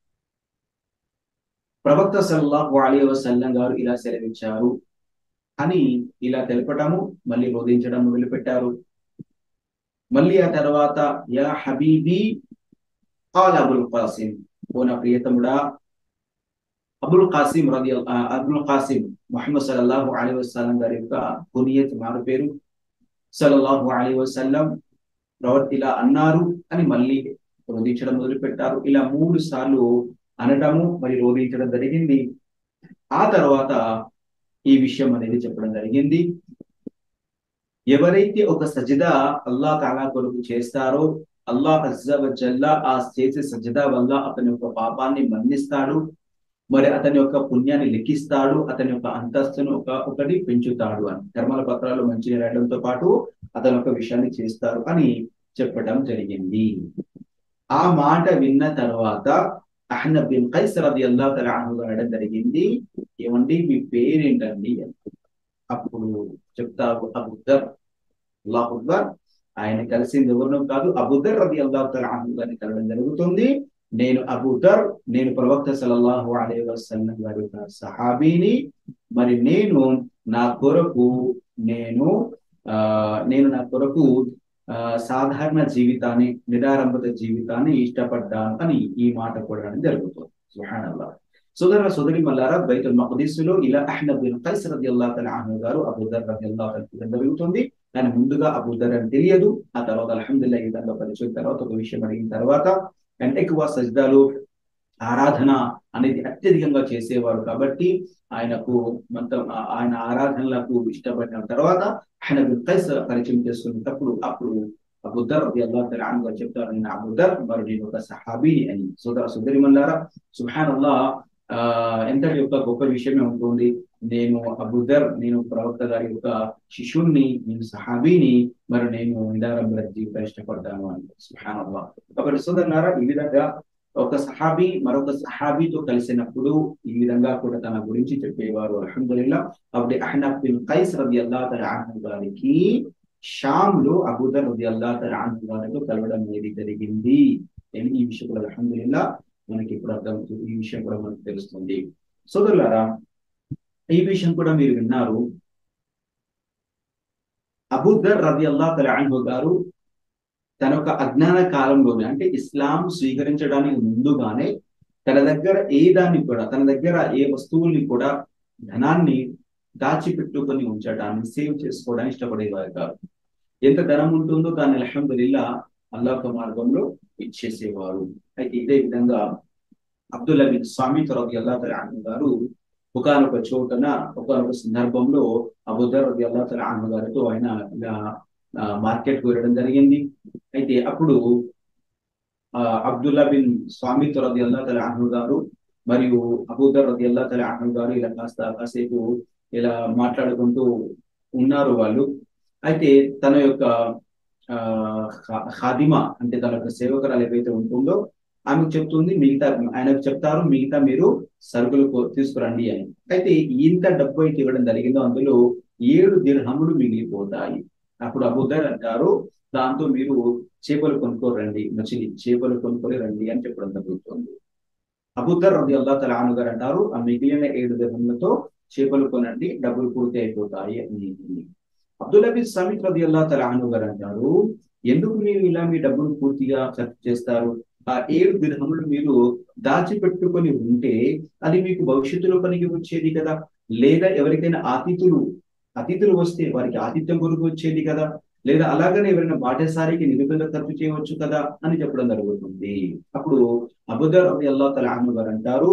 ప్రవక్త సల్లాహు అలీ వసల్లం గారు ఇలా సెలవిచ్చారు అని ఇలా తెలపటము మళ్ళీ బోధించడం మొదలుపెట్టారు మళ్ళీ ఆ తర్వాత యా హబీబీ ఆల్ అబుల్ కాసిం ఓ నా ప్రియతముడా అబుల్ కాసిం రది అబుల్ కాసిం మొహమ్మద్ సల్లల్లాహు అలీ వసల్లం గారి యొక్క పునియత్ మారు పేరు సల్లల్లాహు అలీ వసల్లం ప్రవర్తి ఇలా అన్నారు అని మళ్ళీ రోధించడం మొదలు పెట్టారు ఇలా మూడు సార్లు అనటము మరి రోధించడం జరిగింది ఆ తర్వాత ఈ విషయం అనేది చెప్పడం జరిగింది ఎవరైతే ఒక సజిదా అల్లా తాలా కొరకు చేస్తారో అల్లా జల్లా ఆ చేసే సజిదా వల్ల అతని యొక్క పాపాన్ని మన్నిస్తాడు మరి అతని యొక్క పుణ్యాన్ని లెక్కిస్తాడు అతని యొక్క అంతస్తును ఒక ఒకటి పెంచుతాడు అని ధర్మాల పత్రాలు మంచిగా రాయడంతో పాటు అతని యొక్క విషయాన్ని చేస్తారు అని చెప్పడం జరిగింది ఆ మాట విన్న తర్వాత అహ్నబ్ బిన్ ఖైస్ రది అల్లా తలాను అనడం జరిగింది ఏమండి మీ పేరేంటండి అప్పుడు చెప్తారు అబుద్దర్ అల్లాహుద్దర్ ఆయన కలిసింది ఎవరినో కాదు అబుద్దర్ రది అల్లా తలాను గారిని కలవడం జరుగుతుంది నేను అబుదర్ నేను ప్రవక్త సలల్లాహు అలై వసల్లం గారి యొక్క సహాబీని మరి నేను నా కొరకు నేను ఆ నేను నా కొరకు ఆ సాధారణ జీవితాన్ని నిరారంభత జీవితాన్ని ఇష్టపడ్డాను అని ఈ మాట కూడా జరుగుతుంది సుహానల్లా సోదర సోదరి మల్లారా బైతుల్ మఖదీసులో ఇలా అహ్నబ్ బిన్ ఖైస్ రదియల్లాహు తఆలా అన్హు గారు అబూదర్ రదియల్లాహు తఆలా జరుగుతుంది కానీ ముందుగా అబూదర్ అని తెలియదు ఆ తర్వాత అల్హమ్దుల్లా ఈ దాంట్లో పరిచయం తర్వాత ఒక విషయం అడిగిన తర్వాత అండ్ ఎక్కువ సజ్దాలు ఆరాధన అనేది అత్యధికంగా చేసేవారు కాబట్టి ఆయనకు మొత్తం ఆయన ఆరాధనలకు ఇష్టపడిన తర్వాత ఆయన ఖైస్ పరిచయం చేసుకునేటప్పుడు అప్పుడు అబుద్దర్ అల్లా తలాన్గా చెప్తారు నేను అబుద్దర్ మరి నేను ఒక సహాబీ అని సోదర సుదరి మల్లారా సుహాన్ అల్లా ఆ ఎంత యొక్క గొప్ప విషయమే ఉంటుంది నేను అబుదర్ నేను ప్రవక్త గారి యొక్క శిష్యుణ్ణి నేను సహాబీని మరి నేను నిదారంభ జీవితం ఇష్టపడతాను అని సుహాన్ అల్లా కాబట్టి సోదరులారా ఈ విధంగా ఒక సహాబీ మరొక సహాబీతో కలిసినప్పుడు ఈ విధంగా కూడా తన గురించి చెప్పేవారు అల్హమ్దుల్లా అప్పుడు అహ్నఫ్ బిన్ ఖైస్ రది అల్లా తలాహు గారికి షామ్ లో అబూదర్ రది అల్లా తలాహు గారితో కలవడం అనేది జరిగింది ఈ విషయం కూడా అల్హమ్దుల్లా మనకి ఇప్పుడు అర్థం ఈ విషయం కూడా మనకు తెలుస్తుంది సోదరులారా ఈ విషయం కూడా మీరు విన్నారు అబూదర్ రది అల్లా తలాహు గారు తన యొక్క అజ్ఞాన కాలంలోనే అంటే ఇస్లాం స్వీకరించడానికి ముందుగానే తన దగ్గర ఏ దాన్ని కూడా తన దగ్గర ఏ వస్తువుల్ని కూడా ధనాన్ని దాచిపెట్టుకొని ఉంచడాన్ని సేవ్ చేసుకోవడానికి ఇష్టపడేవారు కాదు ఎంత ధనం ఉంటుందో దాన్ని అల్హమ్దుల్లా అల్లాహ్ మార్గంలో ఇచ్చేసేవారు అయితే ఇదే విధంగా అబ్దుల్లా బిన్ స్వామి తరగతి అల్లా తల గారు ఒకనొక చోటన ఒకనొక సందర్భంలో అబుదర్ రది అల్లా తల గారితో ఆయన ఇలా మార్కెట్ కు వెళ్ళడం జరిగింది అయితే అప్పుడు అబ్దుల్లా బిన్ స్వామి రది అల్లా తల అహ్ను గారు మరియు అబూదర్ రది అల్లా తల అహ్ను గారు ఇలా కాస్త కాసేపు ఇలా మాట్లాడుకుంటూ ఉన్నారు వాళ్ళు అయితే తన యొక్క ఆ ఖాదిమ అంటే తన యొక్క సేవకురాలు ఏవైతే ఉంటుందో ఆమెకు చెప్తుంది మిగతా ఆయనకు చెప్తారు మిగతా మీరు సరుకులు కో- తీసుకురండి అని అయితే ఇంత డబ్బు అయితే ఇవ్వడం జరిగిందో అందులో ఏడు దిర్హములు మిగిలిపోతాయి అప్పుడు అబుదర్ అంటారు దాంతో మీరు చేపలు కొనుక్కోరండి మచిలి చేపలు కొనుక్కొని రండి అని చెప్పడం జరుగుతుంది అబుదర్ రది అల్లా తల గారు అంటారు ఆ మిగిలిన ఏడు దిర్హములతో చేపలు కొనండి డబ్బులు పూర్తి అయిపోతాయి అని అబ్దుల్ హబీద్ సమీద్ రది అల్లా తల గారు అంటారు ఎందుకు మీరు ఇలా మీ డబ్బులు పూర్తిగా ఖర్చు చేస్తారు ఆ ఏడు దిర్హములు మీరు దాచిపెట్టుకొని ఉంటే అది మీకు భవిష్యత్తులో పనికి వచ్చేది కదా లేదా ఎవరికైనా అతిథులు అతిథులు వస్తే వారికి ఆతిథ్యం కొరకు వచ్చేది కదా లేదా అలాగనే ఎవరైనా బాటసారికి నిరుపేద ఖర్చు చేయవచ్చు కదా అని చెప్పడం జరుగుతుంది అప్పుడు అబుదర్ రబి అల్లా తల గారు అంటారు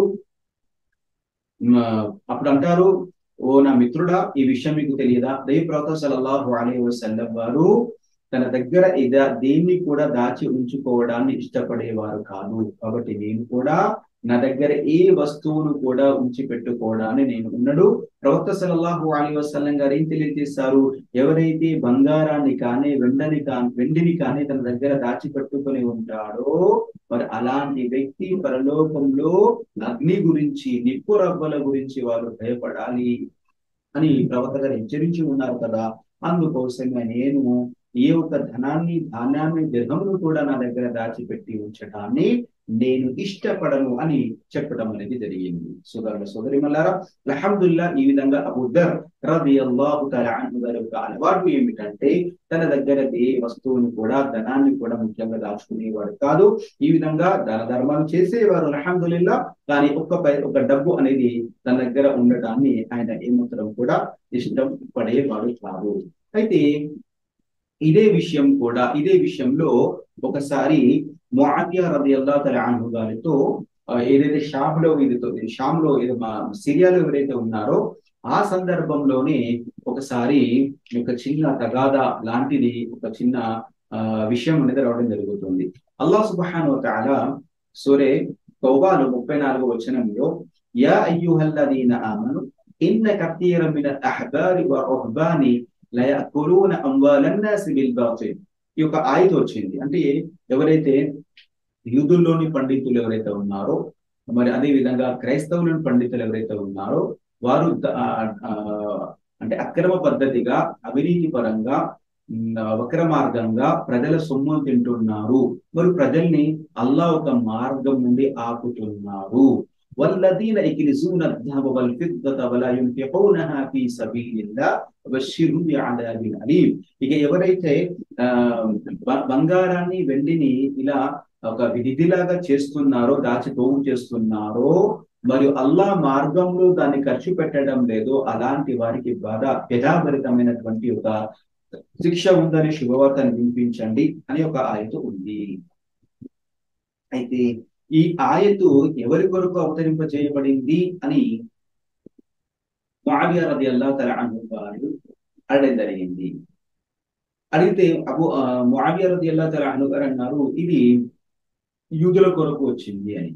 మ, అప్పుడు అంటారు ఓ నా మిత్రుడా ఈ విషయం మీకు తెలియదా దై ప్రవక్త సల్లల్లాహు అలైహి వసల్లం వారు తన దగ్గర ఇదా దేన్ని కూడా దాచి ఉంచుకోవడాన్ని ఇష్టపడేవారు కాదు కాబట్టి నేను కూడా నా దగ్గర ఏ వస్తువును కూడా ఉంచి పెట్టుకోవడాన్ని నేను ఉన్నడు ప్రవక్త సల్లల్లాహు అలైహి వసల్లం గారు ఏం తెలియజేస్తారు ఎవరైతే బంగారాన్ని కానీ వెండని కానీ వెండిని కానీ తన దగ్గర దాచిపెట్టుకొని ఉంటాడో మరి అలాంటి వ్యక్తి పరలోకంలో అగ్ని గురించి నిప్పు రవ్వల గురించి వారు భయపడాలి అని ప్రవక్త గారు హెచ్చరించి ఉన్నారు కదా అందుకోసమే నేను ఈ యొక్క ధనాన్ని ధాన్యాన్ని గ్రహమును కూడా నా దగ్గర దాచిపెట్టి ఉంచడాన్ని నేను ఇష్టపడను అని చెప్పడం అనేది జరిగింది సోదరుల సోదరి మల్లారా అల్హమ్దుల్లా ఈ విధంగా అబుదర్ రదియల్లాహు తఆలా అన్హు గారి యొక్క అలవాటు ఏమిటంటే తన దగ్గర ఏ వస్తువుని కూడా ధనాన్ని కూడా ముఖ్యంగా దాచుకునేవాడు కాదు ఈ విధంగా దాన ధర్మాలు చేసేవారు అల్హమ్దుల్లా కానీ ఒక్క పై ఒక డబ్బు అనేది తన దగ్గర ఉండటాన్ని ఆయన ఏమాత్రం కూడా ఇష్టం పడేవాడు కాదు అయితే ఇదే విషయం కూడా ఇదే విషయంలో ఒకసారి ముఆవియా రదియల్లాహు తఆలా అన్హు గారితో ఆ, ఏదైతే షామ్ లో ఇదితో షామ్ లో ఏదో మా సిరియాలో ఎవరైతే ఉన్నారో ఆ సందర్భంలోనే ఒకసారి ఒక చిన్న తగాదా లాంటిది ఒక చిన్న ఆ, విషయం అనేది రావడం జరుగుతుంది అల్లాహ్ సుబ్హానహు తఆలా సూరే తౌబాలో ముప్పై నాలుగో వచనంలో యా అయ్యుహల్లదీన ఆమను ఇన్న కతీర మిన అహ్బారి వ రుహబాని లయకులూన అమ్వాలన్నాసి బిల్ బాతిల్ ఈ యొక్క ఆయత వచ్చింది అంటే ఎవరైతే యూదుల్లోని పండితులు ఎవరైతే ఉన్నారో మరి అదే విధంగా క్రైస్తవులోని పండితులు ఎవరైతే ఉన్నారో వారు ద- ఆ, ఆ, అంటే అక్రమ పద్ధతిగా అవినీతి పరంగా ఉమ్, వక్ర మార్గంగా ప్రజల సొమ్ము తింటున్నారు మరి ప్రజల్ని అల్లా ఒక మార్గం నుండి ఆపుతున్నారు والذين يكنزون الذهب والفضة ولا ينفقونها في سبيل الله وبشرهم بعذاب أليم ఇక ఎవరైతే ఆ బ- బంగారాన్ని వెండిని ఇలా ఒక విధిలాగా చేస్తున్నారో దాచి పోగు చేస్తున్నారో మరియు అల్లా మార్గంలో దాన్ని ఖర్చు పెట్టడం లేదో అలాంటి వారికి బాధ వ్యధాభరితమైనటువంటి ఒక శిక్ష ఉందని శుభవార్తను వినిపించండి అని ఒక ఆయత ఉంది అయితే ఈ ఆయతు ఎవరి కొరకు అవతరింప చేయబడింది అని ముఆవియా రదియల్లాహు తఆలా అన్హు గారు అడగడం జరిగింది అడిగితే అబు ఆ, ముఆవియా రదియల్లాహు తఆలా అన్హు గారు అన్నారు ఇది యూదుల కొరకు వచ్చింది అని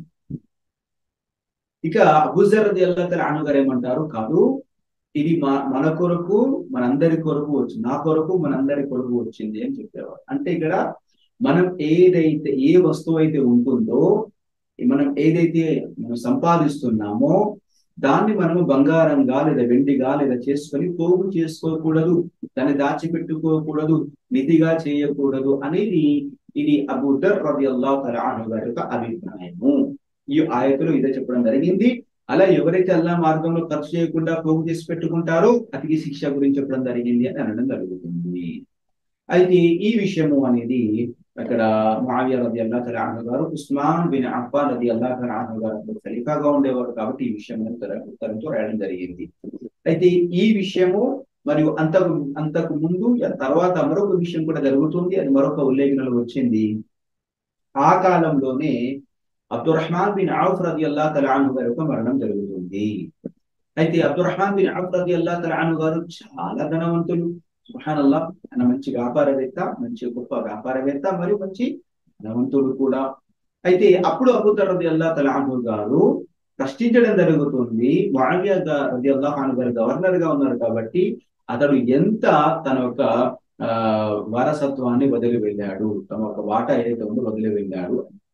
ఇక అబూజర్ రదియల్లాహు తఆలా అన్హు గారు ఏమంటారు కాదు ఇది మా మన కొరకు మనందరి కొరకు వచ్చింది నా కొరకు మనందరి కొరకు వచ్చింది అని చెప్పేవారు అంటే ఇక్కడ మనం ఏదైతే ఏ వస్తువు అయితే ఉంటుందో మనం ఏదైతే మనం సంపాదిస్తున్నామో దాన్ని మనము బంగారంగా లేదా వెండిగా లేదా చేసుకొని పోగు చేసుకోకూడదు దాన్ని దాచిపెట్టుకోకూడదు నిధిగా చేయకూడదు అనేది ఇది అబూదర్ రబి అల్లాహ్ గారి యొక్క అభిప్రాయము ఈ ఆయతలో ఇదే చెప్పడం జరిగింది అలా ఎవరైతే అల్లా మార్గంలో ఖర్చు చేయకుండా పోగు చేసి పెట్టుకుంటారో అతికి శిక్ష గురించి చెప్పడం జరిగింది అని అనడం జరుగుతుంది అయితే ఈ విషయము అనేది అక్కడ ముఆవియా రది అల్లా తల గారు ఉస్మాన్ బిన్ అఫ్ఫాన్ రది అల్లా తల గారు అప్పుడు ఖలీఫాగా ఉండేవారు కాబట్టి ఈ విషయం అనేది తన ఉత్తరంతో రాయడం జరిగింది అయితే ఈ విషయము మరియు అంతకు అంతకు ముందు తర్వాత మరొక విషయం కూడా జరుగుతుంది అది మరొక ఉల్లేఖనలో వచ్చింది ఆ కాలంలోనే అబ్దుర్రహ్మాన్ బిన్ ఔఫ్ రది అల్లా తల గారి యొక్క మరణం జరుగుతుంది అయితే అబ్దుర్రహ్మాన్ బిన్ ఔఫ్ రది అల్లా తల గారు చాలా ధనవంతులు సుహానల్లా ఆయన మంచి వ్యాపారవేత్త మంచి గొప్ప వ్యాపారవేత్త మరియు మంచి ధనవంతుడు కూడా అయితే అప్పుడు అబూదర్ రది అల్లా తలాహు గారు ప్రశ్నించడం జరుగుతుంది మావియా రది అల్లాహాను గారు గవర్నర్ గా ఉన్నారు కాబట్టి అతడు ఎంత తన యొక్క ఆ వారసత్వాన్ని వదిలి వెళ్ళాడు తమ యొక్క వాటా ఏదైతే ఉందో వదిలి వెళ్ళాడు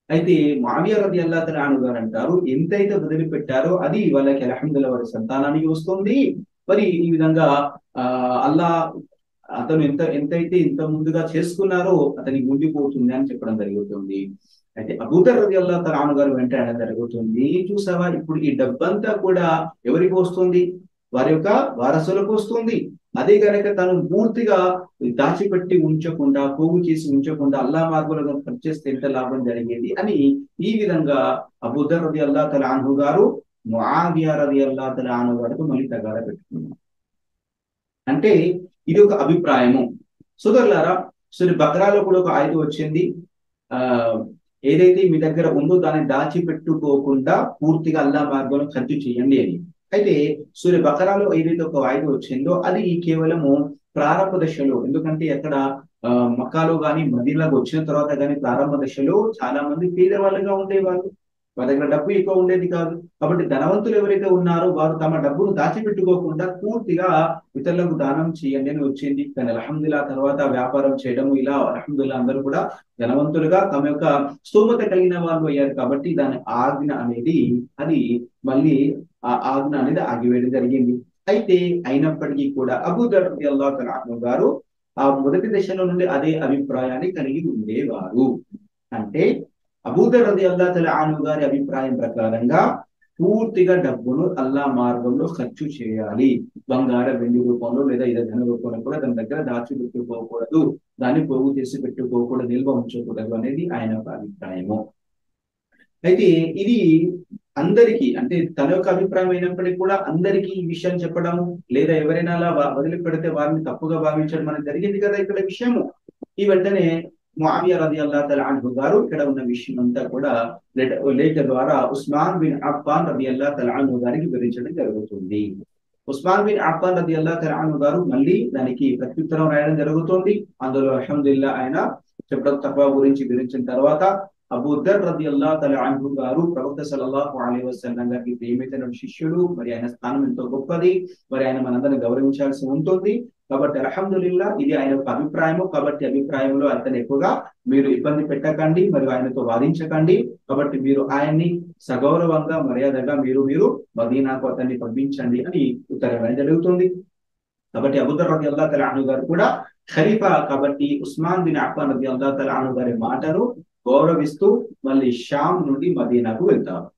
అయితే మావియా రది అల్లా తలాను గారు అంటారు ఎంతైతే వదిలిపెట్టారో అది వాళ్ళకి అలహందుల వారి సంతానానికి వస్తుంది మరి ఈ విధంగా ఆ అల్లా అతను ఎంత ఎంతైతే ఇంత ముందుగా చేసుకున్నారో అతనికి ఉండిపోతుంది అని చెప్పడం జరుగుతుంది అయితే అబూదర్ రది అల్లా తలాను గారు వెంటనే జరుగుతుంది చూసావా ఇప్పుడు ఈ డబ్బంతా కూడా ఎవరికి వస్తుంది వారి యొక్క వారసులకు వస్తుంది అదే కనుక తను పూర్తిగా దాచిపెట్టి ఉంచకుండా పోగు చేసి ఉంచకుండా అల్లా మార్గంలో ఖర్చు చేస్తే ఎంత లాభం జరిగేది అని ఈ విధంగా అబూదర్ రది అల్లా తలాను గారు ముఆవియా రది అల్లా తలాను గారికి మళ్ళీ తగాద పెట్టుకున్నారు అంటే ఇది ఒక అభిప్రాయము సోదరులారా సరే బక్రాలో కూడా ఒక ఆయుధం వచ్చింది ఆ ఏదైతే మీ దగ్గర ఉందో దాన్ని దాచిపెట్టుకోకుండా పూర్తిగా అల్లా మార్గంలో ఖర్చు చేయండి అని అయితే సూర్య బకరాలో ఏదైతే ఒక వాయిదా వచ్చిందో అది కేవలము ప్రారంభ దశలో ఎందుకంటే అక్కడ ఆ మక్కాలో గాని మదీనాకు వచ్చిన తర్వాత గాని ప్రారంభ దశలో చాలా మంది పేదవాళ్ళుగా ఉండేవాళ్ళు వాళ్ళ దగ్గర డబ్బు ఎక్కువ ఉండేది కాదు కాబట్టి ధనవంతులు ఎవరైతే ఉన్నారో వారు తమ డబ్బును దాచిపెట్టుకోకుండా పూర్తిగా ఇతరులకు దానం చేయండి అని వచ్చింది కానీ అలహందుల్లా తర్వాత వ్యాపారం చేయడం ఇలా అలహందుల్లా అందరూ కూడా ధనవంతులుగా తమ యొక్క స్తోమత కలిగిన వాళ్ళు అయ్యారు కాబట్టి దాని ఆజ్ఞ అనేది అది మళ్ళీ ఆ ఆజ్ఞ అనేది ఆగివేయడం జరిగింది అయితే అయినప్పటికీ కూడా అబూదర్ అల్లా తలాను గారు ఆ మొదటి దశలో నుండి అదే అభిప్రాయాన్ని కలిగి ఉండేవారు అంటే అబూదర్ రది అల్లా తలాను గారి అభిప్రాయం ప్రకారంగా పూర్తిగా డబ్బును అల్లా మార్గంలో ఖర్చు చేయాలి బంగార వెండి రూపంలో లేదా ఇతర ధన రూపంలో కూడా తన దగ్గర దాచి పెట్టుకోకూడదు దాన్ని పోగు చేసి పెట్టుకోకూడదు నిల్వ ఉంచకూడదు అనేది ఆయన యొక్క అభిప్రాయము అయితే ఇది అందరికీ అంటే తన యొక్క అభిప్రాయం అయినప్పటికీ కూడా అందరికీ ఈ విషయం చెప్పడము లేదా ఎవరైనా అలా వదిలిపెడితే వారిని తప్పుగా భావించడం అనేది జరిగింది కదా ఇక్కడ విషయము ఈ వెంటనే ముఆవియా రది అల్లా తలాన్హు గారు ఇక్కడ ఉన్న విషయం అంతా కూడా లేఖ ద్వారా ఉస్మాన్ బిన్ అఫ్ఫాన్ రది అల్లా తలాన్హు గారికి వివరించడం జరుగుతుంది ఉస్మాన్ బిన్ అఫ్ఫాన్ రది అల్లా తలాన్హు గారు మళ్ళీ దానికి ప్రత్యుత్తరం రాయడం జరుగుతుంది అందులో అల్హమ్దుల్లా ఆయన చెప్పడం తక్కువ గురించి వివరించిన తర్వాత అబూ దర్ రది అల్లా తల అన్హు గారు ప్రవక్త సల్లల్లాహు అలైహి వసల్లం గారికి ప్రేమితన శిష్యుడు మరి ఆయన స్థానం ఎంతో గొప్పది మరి ఆయన మనందరిని గౌరవించాల్సి ఉంటుంది కాబట్టి అల్హమ్దుల్లా ఇది ఆయన యొక్క అభిప్రాయము కాబట్టి అభిప్రాయంలో అతను ఎక్కువగా మీరు ఇబ్బంది పెట్టకండి మరియు ఆయనతో వాదించకండి కాబట్టి మీరు ఆయన్ని సగౌరవంగా మర్యాదగా మీరు మీరు మదీనాకు అతన్ని పంపించండి అని ఉత్తరం జరుగుతుంది కాబట్టి అబుదర్ రది అల్లా తల అను గారు కూడా ఖలీఫా కాబట్టి ఉస్మాన్ బిన్ అఫ్ఫాన్ రది అల్లా తల అను గారి మాటను గౌరవిస్తూ మళ్ళీ షామ్ నుండి మదీనాకు వెళ్తారు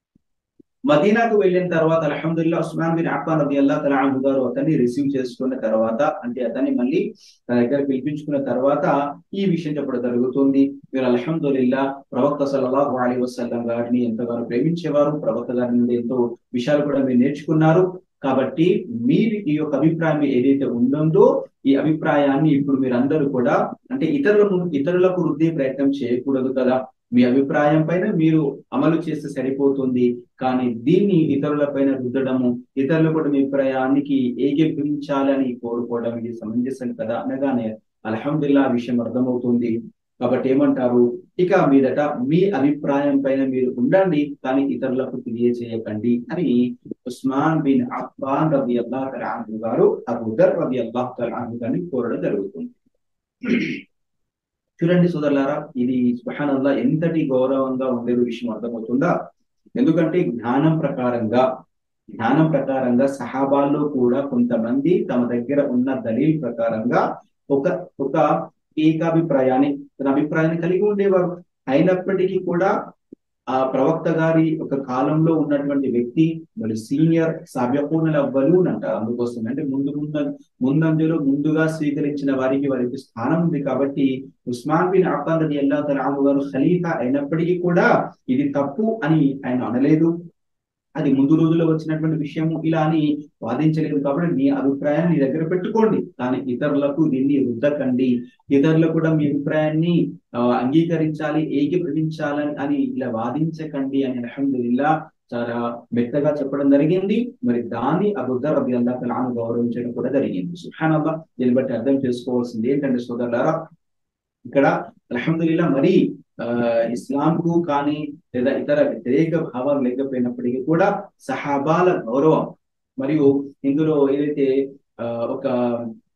మదీనాకు వెళ్ళిన తర్వాత అల్హమ్దుల్లా ఉస్మాన్ బిన్ అఫ్ఫాన్ రది అల్లా తల అను గారు అతన్ని రిసీవ్ చేసుకున్న తర్వాత అంటే అతన్ని మళ్ళీ తన దగ్గర పిలిపించుకున్న తర్వాత ఈ విషయం చెప్పడం జరుగుతుంది మీరు అల్హమ్దుల్లా ప్రవక్త సల్లల్లాహు అలైహి వసల్లం గారిని ఎంతగానో ప్రేమించేవారు ప్రవక్త గారి నుండి ఎంతో విషయాలు కూడా మీరు నేర్చుకున్నారు కాబట్టి మీరు ఈ యొక్క అభిప్రాయం ఏదైతే ఉందో ఈ అభిప్రాయాన్ని ఇప్పుడు మీరందరూ కూడా అంటే ఇతరుల ఇతరులకు వృద్ధి ప్రయత్నం చేయకూడదు కదా మీ అభిప్రాయం పైన మీరు అమలు చేస్తే సరిపోతుంది కానీ దీన్ని ఇతరుల పైన రుద్దడము ఇతరులు కూడా మీ అభిప్రాయానికి ఏకీభవించాలని కోరుకోవడం ఇది సమంజసం కదా అనగానే అల్హమ్దుల్లా విషయం అర్థమవుతుంది కాబట్టి ఏమంటారు ఇక మీదట మీ అభిప్రాయం పైన మీరు ఉండండి కానీ ఇతరులకు తెలియజేయకండి అని ఉస్మాన్ బిన్ అఫ్ఫాన్ రబి అల్లాహ్ తలాహు గారు అబూదర్ రబి అల్లాహ్ తలాహు గారిని కోరడం జరుగుతుంది చూడండి సోదరులారా ఇది సుహానల్లా ఎంతటి గౌరవంగా ఉండే విషయం అర్థమవుతుందా ఎందుకంటే జ్ఞానం ప్రకారంగా జ్ఞానం ప్రకారంగా సహాబాల్లో కూడా కొంతమంది తమ దగ్గర ఉన్న దలీల్ ప్రకారంగా ఒక ఒక ఏకాభిప్రాయాన్ని తన అభిప్రాయాన్ని కలిగి ఉండేవారు అయినప్పటికీ కూడా ఆ ప్రవక్త గారి ఒక కాలంలో ఉన్నటువంటి వ్యక్తి మరి సీనియర్ సాభ్యపూర్ణల అవ్వలూన్ అంటారు అందుకోసం అంటే ముందు ముందు ముందంజలో ముందుగా స్వీకరించిన వారికి వారికి స్థానం ఉంది కాబట్టి ఉస్మాన్ బిన్ అఫ్ఫాన్ రది అల్లా తలాను గారు ఖలీఫా అయినప్పటికీ కూడా ఇది తప్పు అని ఆయన అనలేదు అది ముందు రోజుల్లో వచ్చినటువంటి విషయము ఇలా అని వాదించలేదు కాబట్టి మీ అభిప్రాయాన్ని మీ దగ్గర పెట్టుకోండి కానీ ఇతరులకు దీన్ని రుద్దకండి ఇతరులకు కూడా మీ అభిప్రాయాన్ని అంగీకరించాలి ఏకీభవించాలని అని ఇలా వాదించకండి అని అల్హమ్దుల్లా చాలా మెత్తగా చెప్పడం జరిగింది మరి దాన్ని అబుద్దర్ రబి అల్లా తలాను గౌరవించడం కూడా జరిగింది సుహానల్లా దీన్ని బట్టి అర్థం చేసుకోవాల్సింది ఏంటంటే సోదరులారా ఇక్కడ అల్హమ్దుల్లా మరి ఆ ఇస్లాంకు కానీ లేదా ఇతర వ్యతిరేక భావాలు లేకపోయినప్పటికీ కూడా సహాబాల గౌరవం మరియు ఇందులో ఏదైతే ఒక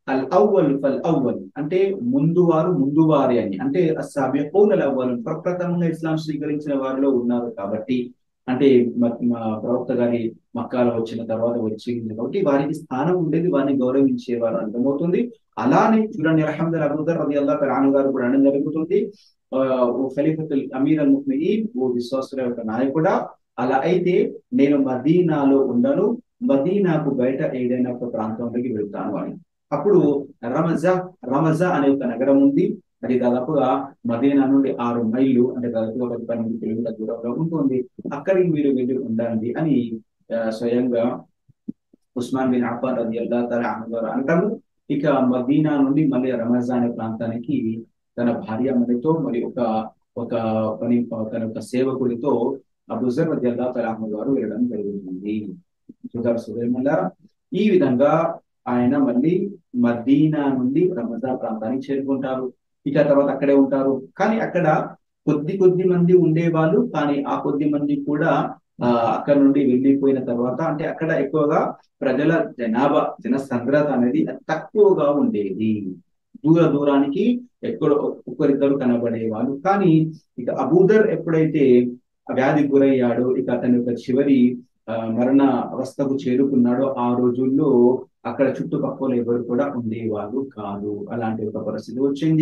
అల్ అవ్వల్ ఫల్ అవ్వల్ అంటే ముందువారు ముందువారి అని అంటే అస్సాబియూన్ అల్ అవ్వల్ ప్రప్రథమంగా ఇస్లాం స్వీకరించిన వారిలో ఉన్నారు కాబట్టి అంటే మ- మా ప్రవక్త గారి మక్కాలో వచ్చిన తర్వాత వచ్చింది కాబట్టి వారికి స్థానం ఉండేది వారిని గౌరవించేవారు అర్థమవుతుంది అలానే చూడండి రహమద్ అబూదర్ రది అల్లా రాను గారు కూడా అనడం జరుగుతుంది ఆ, ఓ ఖలీఫతుల్ అమీర్ అల్ ముఖ్మీన్ ఓ విశ్వాసుల యొక్క నాయకుడా అలా అయితే నేను మదీనాలో ఉండను మదీనాకు బయట ఏదైనా ఒక ప్రాంతంలోకి వెళ్తాను అని అప్పుడు రమజా రమజా అనే ఒక నగరం ఉంది అది దాదాపుగా మదీనా నుండి ఆరు మైళ్ళు అంటే దాదాపుగా ఒక పన్నెండు కిలోమీటర్ల దూరంలో ఉంటుంది అక్కడికి మీరు వెళ్ళి ఉండండి అని ఆ, స్వయంగా ఉస్మాన్ బిన్ అఫాన్ రది అల్లా తఆలా అన్హు గారు అంటాము ఇక మదీనా నుండి మళ్ళీ రమజా అనే ప్రాంతానికి తన భార్య మరితో మరి ఒక ఒక పని తన యొక్క సేవకుడితో అబుజర్ రది అల్లా తఆలా అన్హు గారు వెళ్ళడం జరుగుతుంది చూడారు సుదర్మల్లా ఈ విధంగా ఆయన మళ్ళీ మదీనా నుండి రమజా ప్రాంతానికి చేరుకుంటారు ఇక తర్వాత అక్కడే ఉంటారు కానీ అక్కడ కొద్ది కొద్ది మంది ఉండేవాళ్ళు కానీ ఆ కొద్ది మంది కూడా ఆ అక్కడ నుండి వెళ్ళిపోయిన తర్వాత అంటే అక్కడ ఎక్కువగా ప్రజల జనాభా జనసంద్రత అనేది తక్కువగా ఉండేది దూర దూరానికి ఎక్కడో ఒక్కరిద్దరు కనబడేవాళ్ళు కానీ ఇక అబూదర్ ఎప్పుడైతే వ్యాధి గురయ్యాడో ఇక అతని యొక్క చివరి ఆ, మరణ అవస్థకు చేరుకున్నాడో ఆ రోజుల్లో అక్కడ చుట్టుపక్కల ఎవరు కూడా ఉండేవాళ్ళు కాదు అలాంటి ఒక పరిస్థితి వచ్చింది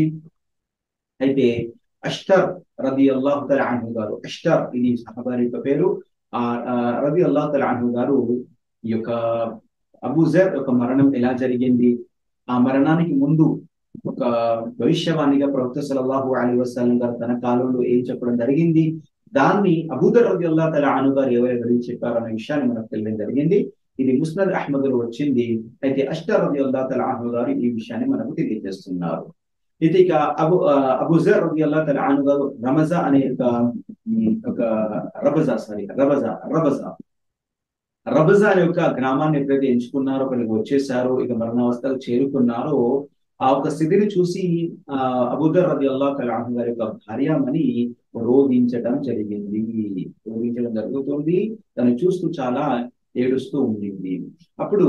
అయితే అష్టర్ రది అల్లాహు తల అన్హు గారు అష్టర్ ఇది సహబారి యొక్క పేరు ఆ రది అల్లాహు తల అన్హు గారు ఈ యొక్క అబూజర్ యొక్క మరణం ఎలా జరిగింది ఆ మరణానికి ముందు ఒక భవిష్యవాణిగా ప్రవక్త సల్లల్లాహు అలైహి వసల్లం గారు తన కాలంలో ఏం చెప్పడం జరిగింది దాన్ని అబూదర్ రది అల్లాహు తల అను గారు ఎవరెవరు చెప్పారు అనే విషయాన్ని మనకు తెలియడం జరిగింది ఇది ముస్నద్ అహ్మద్ లో వచ్చింది అయితే అష్టర్ రది అల్లాహు తల అను గారు ఈ విషయాన్ని మనకు తెలియజేస్తున్నారు ఇది ఇక అబు అబుజర్ రది అల్లా తల అను గారు రమజా అనే ఒక ఉమ్, ఒక రబజా సారీ రబజా రబజా రబజా అనే ఒక గ్రామాన్ని ఎప్పుడైతే ఎంచుకున్నారో అక్కడికి వచ్చేసారో ఇక మరణావస్థకు చేరుకున్నారో ఆ ఒక స్థితిని చూసి ఆ అబుదర్ రది అల్లా తల అను గారి యొక్క భార్యమని రోధించడం జరిగింది రోధించడం జరుగుతుంది తను చూస్తూ చాలా ఏడుస్తూ ఉండింది అప్పుడు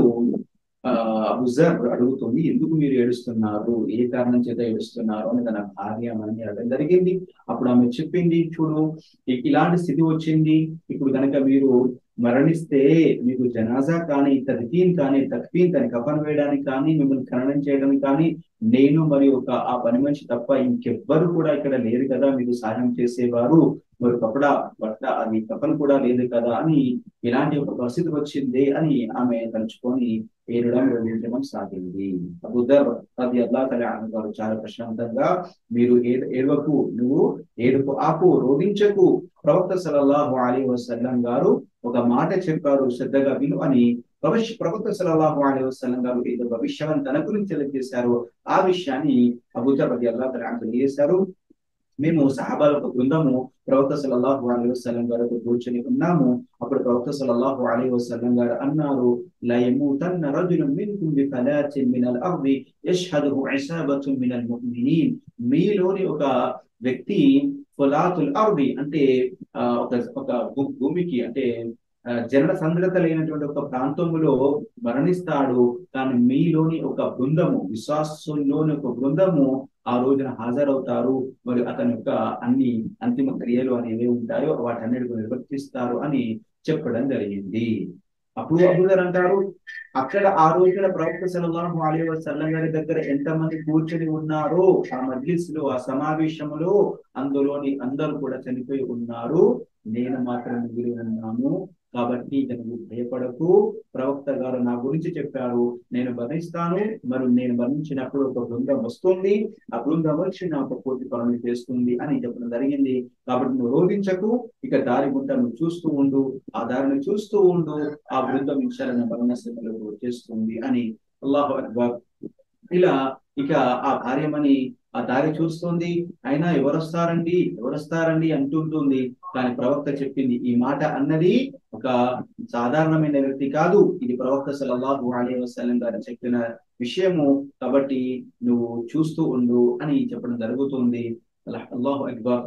ఆ అబుజర్ అడుగుతుంది ఎందుకు మీరు ఏడుస్తున్నారు ఏ కారణం చేత ఏడుస్తున్నారు అని తన భార్య అని అడగడం జరిగింది అప్పుడు ఆమె చెప్పింది చూడు ఇ- ఇలాంటి స్థితి వచ్చింది ఇప్పుడు కనుక మీరు మరణిస్తే మీకు జనాజా కానీ తద్కీన్ కానీ తక్ఫీన్ కానీ కఫన్ వేయడానికి కానీ మిమ్మల్ని ఖననం చేయడానికి కానీ నేను మరి ఒక ఆ పని మనిషి తప్ప ఇంకెవ్వరు కూడా ఇక్కడ లేరు కదా మీకు సహాయం చేసేవారు మరి కపడా బట్ట అది కఫన్ కూడా లేదు కదా అని ఇలాంటి ఒక పరిస్థితి వచ్చింది అని ఆమె తలుచుకొని ఏడడం రోధించడం సాగింది అబుదర్ అది అల్లా తల గారు చాలా ప్రశాంతంగా మీరు ఏడు ఏడవకు నువ్వు ఏడుపు ఆపు రోధించకు ప్రవక్త సల్లల్లాహు అలైహి వసల్లం గారు ఒక మాట చెప్పారు శ్రద్ధగా విను అని భవిష్య ప్రవక్త సల్లల్లాహు అలైహి వసల్లం గారు ఏదో భవిష్యవన్ తన గురించి తెలియజేశారు ఆ విషయాన్ని అబూజర్ రది అల్లా తల తెలియజేశారు మేము సహాబాల ఒక బృందము ప్రవక్త సల్లల్లాహు అలైహి వసల్లం గారితో కూర్చొని ఉన్నాము అప్పుడు ప్రవక్త సల్లల్లాహు అలైహి వసల్లం గారు అన్నారు لا يموتن رجل منكم بفلاة من الأرض يشهده عصابة من المؤمنين మీలోని ఒక వ్యక్తి ఫలాతుల్ అర్ది అంటే ఆ, ఒక ఒక భూ- భూమికి అంటే ఆ, జనన సంద్రత లేనటువంటి ఒక ప్రాంతములో మరణిస్తాడు కానీ మీలోని ఒక బృందము విశ్వాసంలోని ఒక బృందము ఆ రోజున హాజరవుతారు మరి అతని యొక్క అన్ని అంతిమ క్రియలు అనేవి ఉంటాయో వాటన్నిటిని నిర్వర్తిస్తారు అని చెప్పడం జరిగింది అప్పుడు అబూదర్ అంటారు అక్కడ ఆ రోజున ప్రవక్త సల్లల్లాహు అలైహి వసల్లం గారి దగ్గర ఎంతమంది కూర్చొని ఉన్నారో ఆ మజ్లిస్ లో ఆ సమావేశంలో అందులోని అందరూ కూడా చనిపోయి ఉన్నారు నేను మాత్రం మిగిలి ఉన్నాను కాబట్టి ఇక నువ్వు భయపడకు ప్రవక్త గారు నా గురించి చెప్పారు నేను మరణిస్తాను మరి నేను మరణించినప్పుడు ఒక బృందం వస్తుంది ఆ బృందం వచ్చి నా ఒక పూర్తి పనులు చేస్తుంది అని చెప్పడం జరిగింది కాబట్టి నువ్వు రోధించకు ఇక దారి గుంట నువ్వు చూస్తూ ఉండు ఆ దారిని చూస్తూ ఉండు ఆ బృందం ఇన్షాల మరణ స్థితిలోకి వచ్చేస్తుంది అని అల్లాహు అక్బర్ ఇలా ఇక ఆ భార్యమని ఆ దారి చూస్తుంది అయినా ఎవరొస్తారండి ఎవరొస్తారండి అంటుంటుంది కానీ ప్రవక్త చెప్పింది ఈ మాట అన్నది ఒక సాధారణమైన వ్యక్తి కాదు ఇది ప్రవక్త సల్లల్లాహు అలైహి వసల్లం గారు చెప్పిన విషయము కాబట్టి నువ్వు చూస్తూ ఉండు అని చెప్పడం జరుగుతుంది అల్లాహ్ అల్లాహు అక్బర్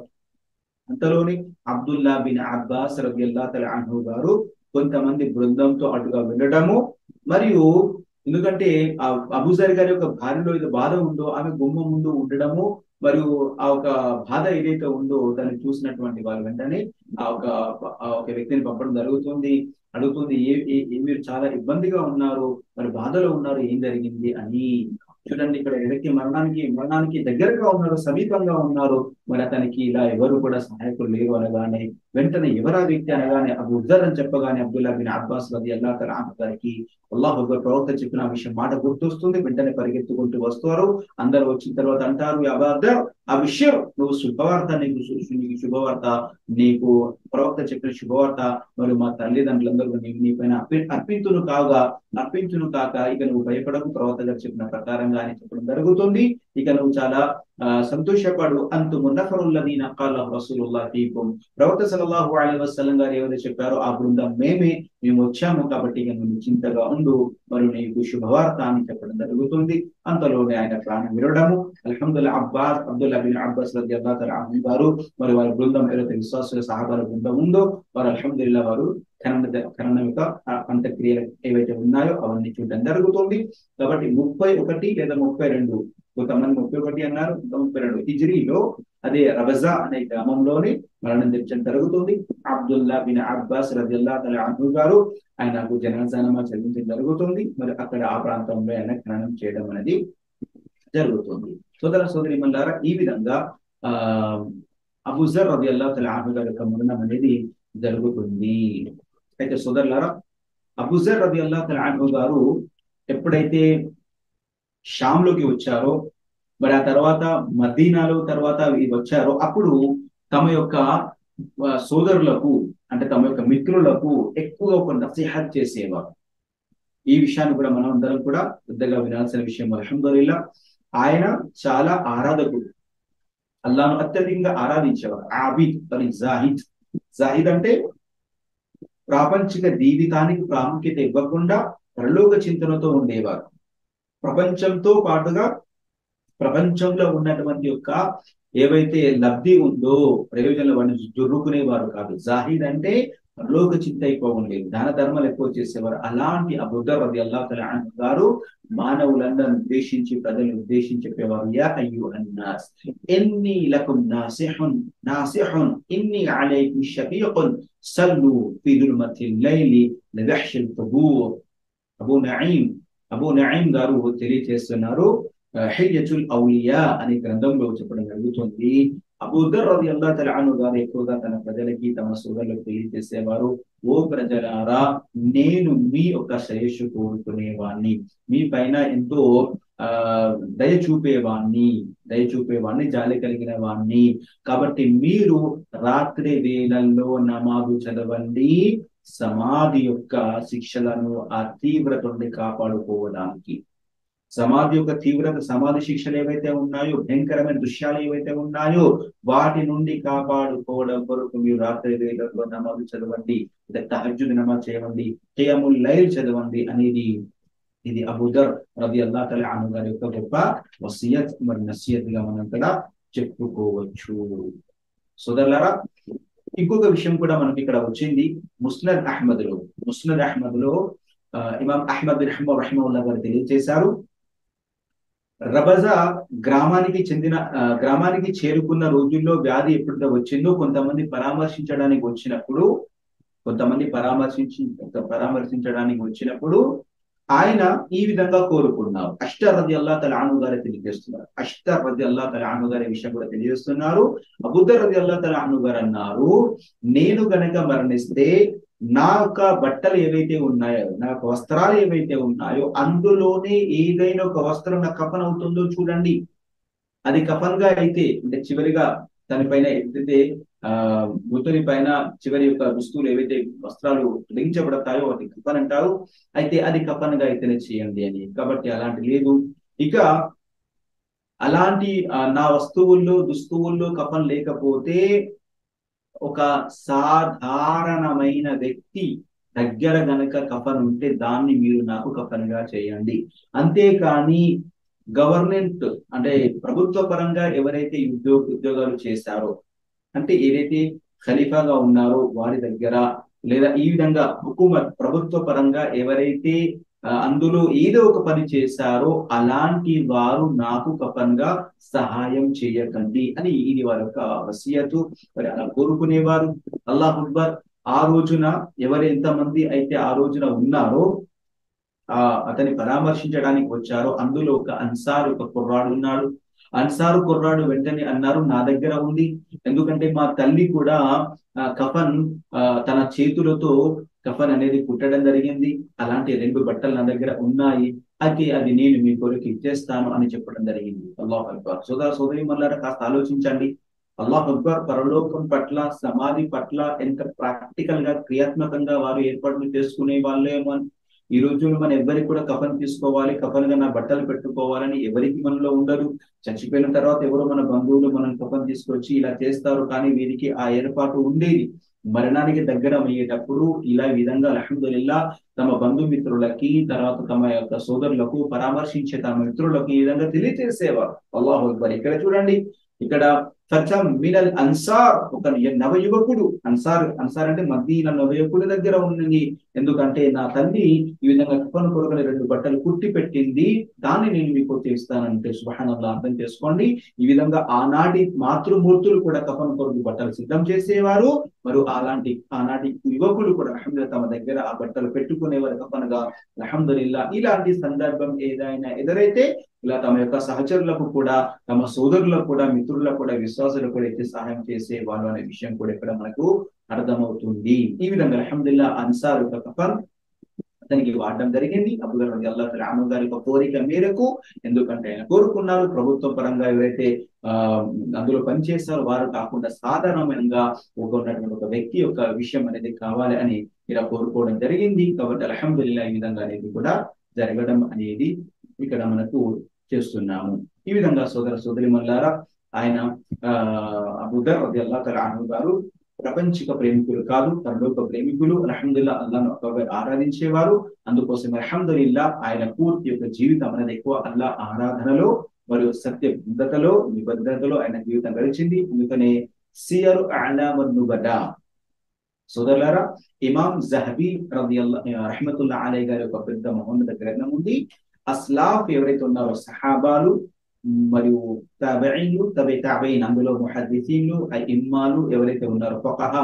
అంతలోని అబ్దుల్లా బిన్ అబ్బాస్ రబిల్లా తల అన్హు గారు కొంతమంది బృందంతో అటుగా వెళ్ళడము మరియు ఎందుకంటే ఆ అబూజర్ గారి యొక్క భార్యలో ఏదో బాధ ఉందో ఆమె గుమ్మ ముందు ఉండడము మరియు ఆ ఒక బాధ ఏదైతే ఉందో దాన్ని చూసినటువంటి వాళ్ళు వెంటనే ఆ ఒక ఆ ఒక వ్యక్తిని పంపడం జరుగుతుంది అడుగుతుంది ఏ ఏ- ఏ- మీరు చాలా ఇబ్బందిగా ఉన్నారు మరి బాధలో ఉన్నారు ఏం జరిగింది అని చూడండి ఇక్కడ ఈ వ్యక్తి మరణానికి మరణానికి దగ్గరగా ఉన్నారు సమీపంగా ఉన్నారు మరి అతనికి ఇలా ఎవరు కూడా సహాయకులు లేరు అనగానే వెంటనే ఎవరా వ్యక్తి అనగానే అబు ఉద్దర్ అని చెప్పగానే అబ్దుల్లా బిన్ అబ్బాస్ రది అల్లా తల గారికి అల్లాహ్ అక్బర్ ప్రవక్త చెప్పిన ఆ విషయం మాట గుర్తొస్తుంది వెంటనే పరిగెత్తుకుంటూ వస్తారు అందరూ వచ్చిన తర్వాత అంటారు "యా అబా ఉద్దర్, ఆ విషయం నువ్వు శుభవార్త నీకు శు- శు- నీకు శుభవార్త నీకు ప్రవక్త చెప్పిన శుభవార్త మరియు మా తల్లిదండ్రులందరూ నీ నీ పైన అర్పి అర్పింతును కాగా అర్పించును కాక ఇక నువ్వు భయపడకు ప్రవక్త గారు చెప్పిన ప్రకారంగా అని చెప్పడం జరుగుతుంది ఇక నువ్వు చాలా ఆ, సంతోషపడు అంతు మున్నఫరుల్లదీన కాల రసూలుల్లాహ్ ఫీకుం ప్రవక్త సల్లల్లాహు అలైహి వసల్లం గారు ఎవరైతే చెప్పారో ఆ బృందం మేమే మేము వచ్చాము కాబట్టి ఇక నువ్వు చింతగా ఉండు మరి నీకు శుభవార్త అని చెప్పడం జరుగుతుంది అంతలోనే ఆయన ప్రాణం విరవడము అల్హమ్దుల్లా అబ్బాస్ అబ్దుల్లా బిన్ అబ్బాస్ రదియల్లాహు తఆలా అన్హు గారు మరి వారి బృందం ఏదైతే విశ్వాసుల సహాబాల బృందం ఉందో వారు అల్హమ్దుల్లా వారు ఖనన ఖననం యొక్క ఆ అంత్యక్రియలు ఏవైతే ఉన్నాయో అవన్నీ చూడడం జరుగుతుంది కాబట్టి ముప్పై ఒకటి లేదా ముప్పై రెండు కొంతమంది ముప్పై ఒకటి అన్నారు కొంత ముప్పై రెండు హిజ్రీలో అదే రబజా అనే గ్రామంలోనే మరణం తెచ్చడం జరుగుతుంది అబ్దుల్లా బిన్ అబ్బాస్ రదిల్లా తల అను గారు ఆయనకు జనాజానమా చెల్లించడం జరుగుతుంది మరి అక్కడ ఆ ప్రాంతంలో ఆయన ఖననం చేయడం అనేది జరుగుతుంది సోదర సోదరి మల్లారా ఈ విధంగా ఆ అబుజర్ రది అల్లా తల అను గారి యొక్క మరణం అనేది జరుగుతుంది అయితే సోదరులారా అబుజర్ రది అల్లా తల అను గారు ఎప్పుడైతే షామ్లోకి వచ్చారో మరి ఆ తర్వాత మదీనాలో తర్వాత ఇవి వచ్చారో అప్పుడు తమ యొక్క ఆ, సోదరులకు అంటే తమ యొక్క మిత్రులకు ఎక్కువగా ఒక నసీహత్ చేసేవారు ఈ విషయాన్ని కూడా మనం అందరం కూడా పెద్దగా వినాల్సిన విషయం అల్హమ్దుల్లా ఆయన చాలా ఆరాధకుడు అల్లాను అత్యధికంగా ఆరాధించేవారు ఆబిద్ అని జాహిద్ జాహిద్ అంటే ప్రాపంచిక జీవితానికి ప్రాముఖ్యత ఇవ్వకుండా పరలోక చింతనతో ఉండేవారు ప్రపంచంతో పాటుగా ప్రపంచంలో ఉన్నటువంటి యొక్క ఏవైతే లబ్ధి ఉందో ప్రయోజనాలు వాడిని జొర్రుకునేవారు కాదు జాహిద్ అంటే పరలోక చింత ఎక్కువ ఉండేది దాన ధర్మాలు ఎక్కువ చేసేవారు అలాంటి అబుద్దర్ రది అల్లా తల గారు మానవులందరిని ఉద్దేశించి ప్రజలను ఉద్దేశించి చెప్పేవారు యా అయ్యు అన్నాస్ ఎన్ని లకుం నాసిహున్ నాసిహున్ ఇన్ని అలైకుం షఫీఖున్ సల్లు ఫీ దుల్మతిల్ లైలి లబహ్షిల్ తుబూర్ అబూ నঈం అబూ నঈం గారు తెలియజేస్తున్నారు హిల్యతుల్ ఔలియా అనే గ్రంథంలో చెప్పడం జరుగుతుంది అబూదర్ రది అల్లా తలాను గారు ఎక్కువగా తన ప్రజలకి తమ సోదరులకు తెలియజేసేవారు ఓ ప్రజలారా నేను మీ ఒక శ్రేయస్సు కోరుకునేవాణ్ణి మీ పైన ఎంతో ఆ దయ చూపేవాణ్ణి దయ చూపేవాణ్ణి జాలి కలిగిన వాణ్ణి కాబట్టి మీరు రాత్రి వేళల్లో నమాజు చదవండి సమాధి యొక్క శిక్షలను ఆ తీవ్రత నుండి కాపాడుకోవడానికి సమాధి యొక్క తీవ్రత సమాధి శిక్షలు ఏవైతే ఉన్నాయో భయంకరమైన దృశ్యాలు ఏవైతే ఉన్నాయో వాటి నుండి కాపాడుకోవడం కొరకు మీరు రాత్రి వేళల్లో నమాజు చదవండి లేదా తహజ్జుద్ నమాజ్ చేయండి కేయముల్ లైల్ చదవండి అనేది ఇది అబూదర్ రది అల్లా తల అను గారి యొక్క గొప్ప వసియత్ మరి నసియత్ గా మనం ఇక్కడ చెప్పుకోవచ్చు సోదరులారా ఇంకొక విషయం కూడా మనకి ఇక్కడ వచ్చింది ముస్నద్ అహ్మద్ లో ముస్నద్ అహ్మద్ లో ఆ, ఇమాం అహ్మద్ రహమ రహముల్లా గారు తెలియజేశారు రబజా గ్రామానికి చెందిన ఆ, గ్రామానికి చేరుకున్న రోజుల్లో వ్యాధి ఎప్పుడైతే వచ్చిందో కొంతమంది పరామర్శించడానికి వచ్చినప్పుడు కొంతమంది పరామర్శించి పరామర్శించడానికి వచ్చినప్పుడు ఆయన ఈ విధంగా కోరుకున్నారు అష్టర్ రది అల్లా తల ఆను గారు తెలియజేస్తున్నారు అష్టర్ రది అల్లా తల ఆను గారి విషయం కూడా తెలియజేస్తున్నారు అబుద్దర్ రది అల్లా తల ఆను గారు అన్నారు నేను గనక మరణిస్తే నా యొక్క బట్టలు ఏవైతే ఉన్నాయో నా యొక్క వస్త్రాలు ఏవైతే ఉన్నాయో అందులోనే ఏదైనా ఒక వస్త్రం నా కఫన్ అవుతుందో చూడండి అది కఫన్ గా అయితే అంటే చివరిగా దానిపైన ఏదైతే ఆ మృతుని పైన చివరి యొక్క దుస్తులు ఏవైతే వస్త్రాలు తొలగించబడతాయో వాటి కఫన్ అంటారు అయితే అది కఫన్ గా అయితేనే చేయండి అని కాబట్టి అలాంటి లేదు ఇక అలాంటి ఆ, నా వస్తువుల్లో దుస్తువుల్లో కఫన్ లేకపోతే ఒక సాధారణమైన వ్యక్తి దగ్గర గనక కఫన్ ఉంటే దాన్ని మీరు నాకు కఫన్గా చేయండి అంతేకాని గవర్నమెంట్ అంటే ప్రభుత్వ పరంగా ఎవరైతే ఉద్యోగ ఉద్యోగాలు చేశారో అంటే ఏదైతే ఖలీఫాగా ఉన్నారో వారి దగ్గర లేదా ఈ విధంగా హుకుమత్ ప్రభుత్వ పరంగా ఎవరైతే ఆ, అందులో ఏదో ఒక పని చేశారో అలాంటి వారు నాకు కఫన్గా సహాయం చేయకండి అని ఇది వారి యొక్క వసియతు మరి అలా కోరుకునేవారు అల్లాహ్ అక్బర్ ఆ రోజున ఎవరు ఎంతమంది అయితే ఆ రోజున ఉన్నారో ఆ అతని పరామర్శించడానికి వచ్చారో అందులో ఒక అన్సార్ ఒక కుర్రాడు ఉన్నాడు అన్సారు కుర్రాడు వెంటనే అన్నారు నా దగ్గర ఉంది ఎందుకంటే మా తల్లి కూడా ఆ, కఫన్ ఆ, తన చేతులతో కఫన్ అనేది కుట్టడం జరిగింది అలాంటి రెండు బట్టలు నా దగ్గర ఉన్నాయి అయితే అది నేను మీ కొరకు ఇచ్చేస్తాను అని చెప్పడం జరిగింది అల్లాహ్ అక్బర్ సోదర సోదరి మల్లారా కాస్త ఆలోచించండి అల్లాహ్ అక్బర్ పరలోకం పట్ల సమాధి పట్ల ఎంత ప్రాక్టికల్ గా క్రియాత్మకంగా వారు ఏర్పాట్లు చేసుకునే వాళ్ళేమో అని ఈ రోజు మనం ఎవరికి కూడా కఫన్ తీసుకోవాలి కఫన్ గా నా బట్టలు పెట్టుకోవాలని ఎవరికి మనలో ఉండరు చచ్చిపోయిన తర్వాత ఎవరో మన బంధువులు మనం కఫన్ తీసుకొచ్చి ఇలా చేస్తారు కానీ వీరికి ఆ ఏర్పాటు ఉండేది మరణానికి దగ్గర అయ్యేటప్పుడు ఇలా ఈ విధంగా అల్హమ్దులిల్లా తమ బంధుమిత్రులకి తర్వాత తమ యొక్క సోదరులకు పరామర్శించే తమ మిత్రులకు ఈ విధంగా తెలియజేసేవారు అల్లాహు అక్బర్ ఇక్కడ చూడండి ఇక్కడ సత్యం మినల్ అన్సార్ ఒక నవ యువకుడు అన్సార్ అన్సార్ అంటే మదీన నవ యువకుడి దగ్గర ఉన్నది ఎందుకంటే నా తల్లి ఈ విధంగా కఫను కొరకని రెండు బట్టలు కుట్టి పెట్టింది దాన్ని నేను మీకు చేస్తానంటే సుబహానల్లా అర్థం చేసుకోండి ఈ విధంగా ఆనాటి మాతృమూర్తులు కూడా కఫను కొరకు బట్టలు సిద్ధం చేసేవారు మరి అలాంటి ఆనాటి యువకులు కూడా అహమ్దుల్లా తమ దగ్గర ఆ బట్టలు పెట్టుకునేవారు కఫనగా అల్హమ్దుల్లా ఇలాంటి సందర్భం ఏదైనా ఎదురైతే ఇలా తమ యొక్క సహచరులకు కూడా తమ సోదరులకు కూడా మిత్రులకు కూడా విశ్వాసులకు కూడా అయితే సహాయం చేసే వాళ్ళు అనే విషయం కూడా ఇక్కడ మనకు అర్థమవుతుంది ఈ విధంగా అల్హమ్దుల్లా అన్సార్ యొక్క కఫన్ అతనికి వాడడం జరిగింది అబుదర్ అల్లా రాము గారి యొక్క కోరిక మేరకు ఎందుకంటే ఆయన కోరుకున్నారు ప్రభుత్వ పరంగా ఎవరైతే ఆ అందులో పనిచేస్తారో వారు కాకుండా సాధారణంగా ఒక ఉన్నటువంటి ఒక వ్యక్తి యొక్క విషయం అనేది కావాలి అని ఇలా కోరుకోవడం జరిగింది కాబట్టి అల్హమ్దుల్లా ఈ విధంగా అనేది కూడా జరగడం అనేది ఇక్కడ మనకు చేస్తున్నాము ఈ విధంగా సోదర సోదరి మల్లారా ఆయన ఆ అబుదర్ రది అల్లా తలాను గారు ప్రపంచిక ప్రేమికులు కాదు పరలోక ప్రేమికులు అల్హమ్దుల్లా అల్లాను ఒకగా ఆరాధించేవారు అందుకోసం అల్హమ్దుల్లా ఆయన పూర్తి యొక్క జీవితం అనేది ఎక్కువ అల్లా ఆరాధనలో మరియు సత్యబద్ధతలో నిబద్ధతలో ఆయన జీవితం గడిచింది అందుకనే సియరు అలామన్నుబడా సోదరులారా ఇమాం జహబీ రది రహమతుల్లా అలై గారి యొక్క పెద్ద మహోన్నత గ్రంథం ఉంది అస్లాఫ్ ఎవరైతే ఉన్నారో సహాబాలు మరియు తాబైన్లు తబే తాబైన్ అందులో ముహద్దిసీన్లు ఇమ్మాలు ఎవరైతే ఉన్నారో ఫకహా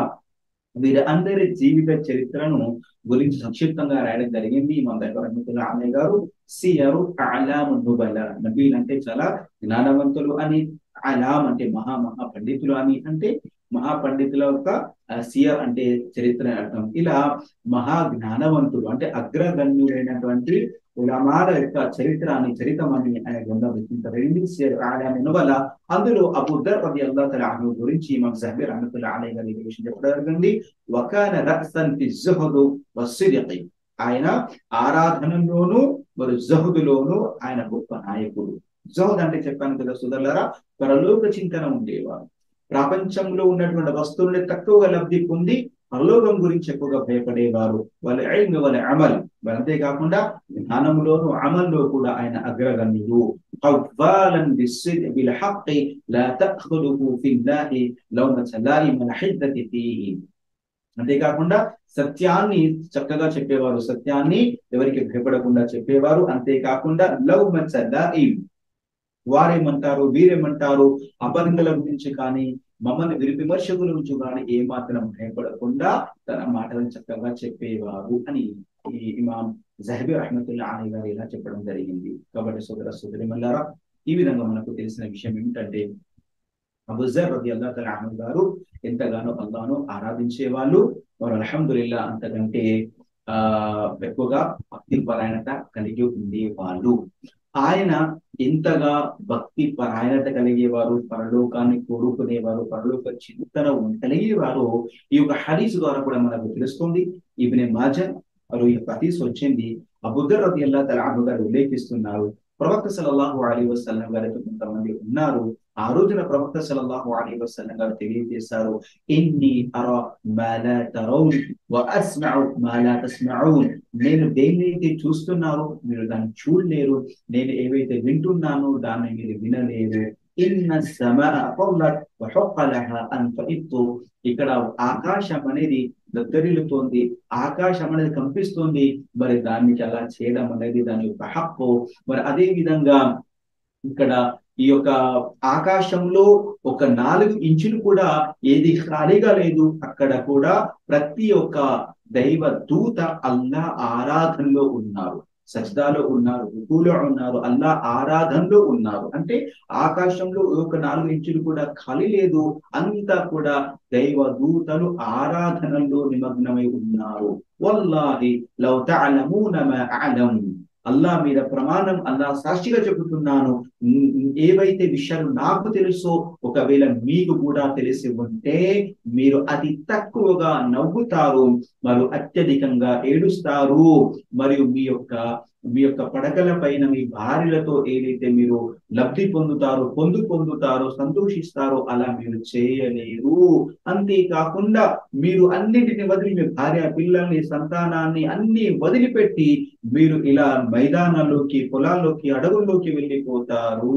వీరందరి జీవిత చరిత్రను గురించి సంక్షిప్తంగా రాయడం జరిగింది మన దగ్గర రహమతుల్లా అలై గారు సియరు అలాము నుబల నబీల్ అంటే చాలా జ్ఞానవంతులు అని అలాం అంటే మహా మహా పండితులు అని అంటే మహా పండితుల యొక్క సియర్ అంటే చరిత్ర అర్థం ఇలా మహా జ్ఞానవంతులు అంటే అగ్రగణ్యులైనటువంటి ఉలమాల యొక్క చరిత్ర అని చరిత్రం అని ఆయన గ్రంథం రచించబడింది ఆలయం వల్ల అందులో అబుద్దర్ రది అల్లా తల గురించి ఇమాం సహబీ రహమతుల్లా అలై గారి విషయం చెప్పడం జరిగింది వకాన రక్సన్ ఫి జుహదు వస్సిదికి ఆయన ఆరాధనలోను మరియు జహుదులోను ఆయన గొప్ప నాయకుడు జహద్ అంటే చెప్పాను కదా సుదర్లరా పరలోక చింతన ఉండేవారు ప్రపంచంలో ఉన్నటువంటి వస్తువుల్ని తక్కువగా లబ్ధి పొంది పరలోకం గురించి ఎక్కువగా భయపడేవారు వాళ్ళ ఐల్మ్ వాళ్ళ అమల్ అంతేకాకుండా జ్ఞానంలోను అమల్లో కూడా ఆయన అగ్రగణ్యుడు قوالا بالصدق بالحق لا تأخذه في الله لومة لائم الحدة فيه అంతేకాకుండా సత్యాన్ని చక్కగా చెప్పేవారు సత్యాన్ని ఎవరికి భయపడకుండా చెప్పేవారు అంతేకాకుండా లవ్ మచ్చదాయిం వారేమంటారు వీరేమంటారు అపనిందల గురించి కానీ మమ్మల్ని విమర్శకుల నుంచి కానీ ఏమాత్రం భయపడకుండా తన మాటలను చక్కగా చెప్పేవారు అని ఈ ఇమాం జహబీ రహమతుల్లా అలీ గారు ఇలా చెప్పడం జరిగింది కాబట్టి సోదర సోదరి మల్లారా ఈ విధంగా మనకు తెలిసిన విషయం ఏమిటంటే అబుజర్ రది అల్లా తల గారు ఎంతగానో అల్లాను ఆరాధించే వాళ్ళు వారు అల్హమ్దుల్లా అంతకంటే ఆ ఎక్కువగా భక్తి పరాయణత కలిగి ఉండేవాళ్ళు ఆయన ఎంతగా భక్తి పరాయణత కలిగేవారు పరలోకాన్ని కోరుకునేవారు పరలోక చింతన కలిగేవారు ఈ యొక్క హరీస్ ద్వారా కూడా మనకు తెలుస్తుంది ఇబ్నే మాజన్ వారు ఈ హదీస్ వచ్చింది అబుద్దర్ రది అల్లా తల గారు ఉల్లేఖిస్తున్నారు ప్రవక్త సలల్లాహు అలీ వసల్లం గారికి కొంతమంది ఉన్నారు ఆ రోజున ప్రవక్త సలల్లాహు అలీ వసల్లం గారు తెలియజేశారు ఇన్ని అరా మాలా తరౌన్ వ అస్మఉ మాలా తస్మఉన్ నేను దేన్నైతే చూస్తున్నారో మీరు దాన్ని చూడలేరు నేను ఏవైతే వింటున్నానో దాన్ని మీరు వినలేరు ఇన్న సమా ఫల్లత్ వహుక్క లహా అన్ ఫఇత్తు ఇక్కడ ఆకాశం అనేది దద్దరిల్లుతోంది ఆకాశం అనేది కంపిస్తుంది మరి దానికి అలా చేయడం అనేది దాని యొక్క హక్కు మరి అదే విధంగా ఇక్కడ ఈ యొక్క ఆకాశంలో ఒక నాలుగు ఇంచులు కూడా ఏది ఖాళీగా లేదు అక్కడ కూడా ప్రతి ఒక్క దైవ దూత అల్లా ఆరాధనలో ఉన్నారు సజ్దాలో ఉన్నారు రుకులో ఉన్నారు అల్లా ఆరాధనలో ఉన్నారు అంటే ఆకాశంలో ఒక నాలుగు ఇంచులు కూడా ఖాళీ లేదు అంతా కూడా దైవ దూతలు ఆరాధనలో నిమగ్నమై ఉన్నారు వల్లాహి లవ్ తఅలమూన మా అలం అల్లా మీద ప్రమాణం అల్లా సాక్షిగా చెబుతున్నాను ఏవైతే విషయాలు నాకు తెలుసో ఒకవేళ మీకు కూడా తెలిసి ఉంటే మీరు అతి తక్కువగా నవ్వుతారు మరియు అత్యధికంగా ఏడుస్తారు మరియు మీ యొక్క మీ యొక్క పడకల పైన మీ భార్యలతో ఏదైతే మీరు లబ్ధి పొందుతారో పొందు పొందుతారో సంతోషిస్తారో అలా మీరు చేయలేరు అంతేకాకుండా మీరు అన్నింటిని వదిలి మీ భార్య పిల్లల్ని సంతానాన్ని అన్ని వదిలిపెట్టి మీరు ఇలా మైదానాల్లోకి పొలాల్లోకి అడవుల్లోకి వెళ్ళిపోతారు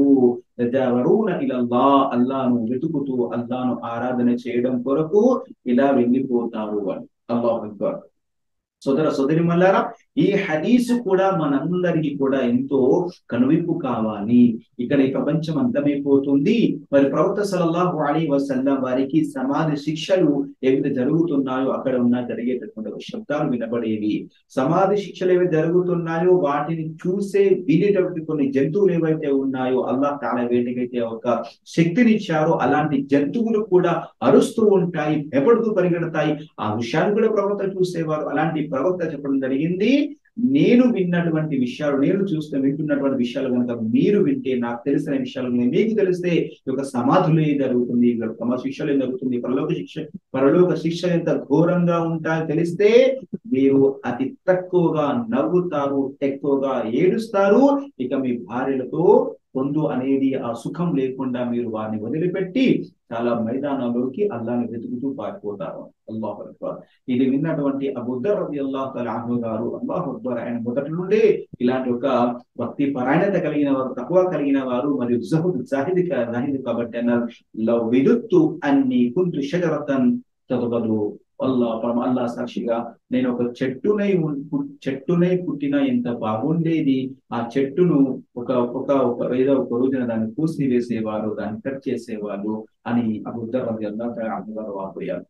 ఇలల్లా అల్లాను వెతుకుతూ అల్లాను ఆరాధన చేయడం కొరకు ఇలా వెళ్ళిపోతారు అని అల్లాహ్ సోదర సోదరి మల్లారా ఈ హదీసు కూడా మనందరికీ కూడా ఎంతో కనువిప్పు కావాలి ఇక్కడ ఈ ప్రపంచం అంతమైపోతుంది మరి ప్రవక్త సలల్లాహు అలీ వసల్లం వారికి సమాధి శిక్షలు ఏవైతే జరుగుతున్నాయో అక్కడ ఉన్న జరిగేటటువంటి శబ్దాలు వినబడేవి సమాధి శిక్షలు ఏవైతే జరుగుతున్నాయో వాటిని చూసే వినేటటువంటి కొన్ని జంతువులు ఏవైతే ఉన్నాయో అల్లాహ్ తాలా వేటికైతే ఒక శక్తినిచ్చారో అలాంటి జంతువులు కూడా అరుస్తూ ఉంటాయి భయపడుతూ పరిగెడతాయి ఆ విషయాన్ని కూడా ప్రవక్త చూసేవారు అలాంటి ప్రవక్త చెప్పడం జరిగింది నేను విన్నటువంటి విషయాలు నేను చూస్తే వింటున్నటువంటి విషయాలు కనుక మీరు వింటే నాకు తెలిసిన విషయాలు మీకు తెలిస్తే ఈ యొక్క సమాధులు ఏం జరుగుతుంది సమాజ శిక్షలు ఏం జరుగుతుంది పరలోక శిక్ష పరలోక శిక్ష ఎంత ఘోరంగా ఉంటాయో తెలిస్తే మీరు అతి తక్కువగా నవ్వుతారు ఎక్కువగా ఏడుస్తారు ఇక మీ భార్యలతో పొందు అనేది ఆ సుఖం లేకుండా మీరు వారిని వదిలిపెట్టి చాలా మైదానంలోకి అల్లాని వెతుకుతూ పారిపోతారు అల్లాహ్ అక్బర్ ఇది విన్నటువంటి అబుద్దర్ రబి అల్లాహ్ తలాహు గారు అల్లాహ్ అక్బర్ ఆయన మొదటి నుండే ఇలాంటి ఒక భక్తి పరాయణత కలిగిన వారు తక్కువ కలిగిన వారు మరియు జహుద్ జాహిద్ జాహిద్ కాబట్టి అన్నారు లవ్ విదుత్తు అన్ని కుంతు షజరతన్ చదవదు అల్లా అల్లా సాక్షిగా నేను ఒక చెట్టునై చెట్టునై పుట్టిన ఎంత బాగుండేది ఆ చెట్టును ఒక ఒక ఒక ఏదో ఒక రోజున దాన్ని పూసి వేసేవారు దాన్ని కట్ చేసేవాళ్ళు అని ఆ బుద్ధ రవి అల్లాహ్ వాపోయారు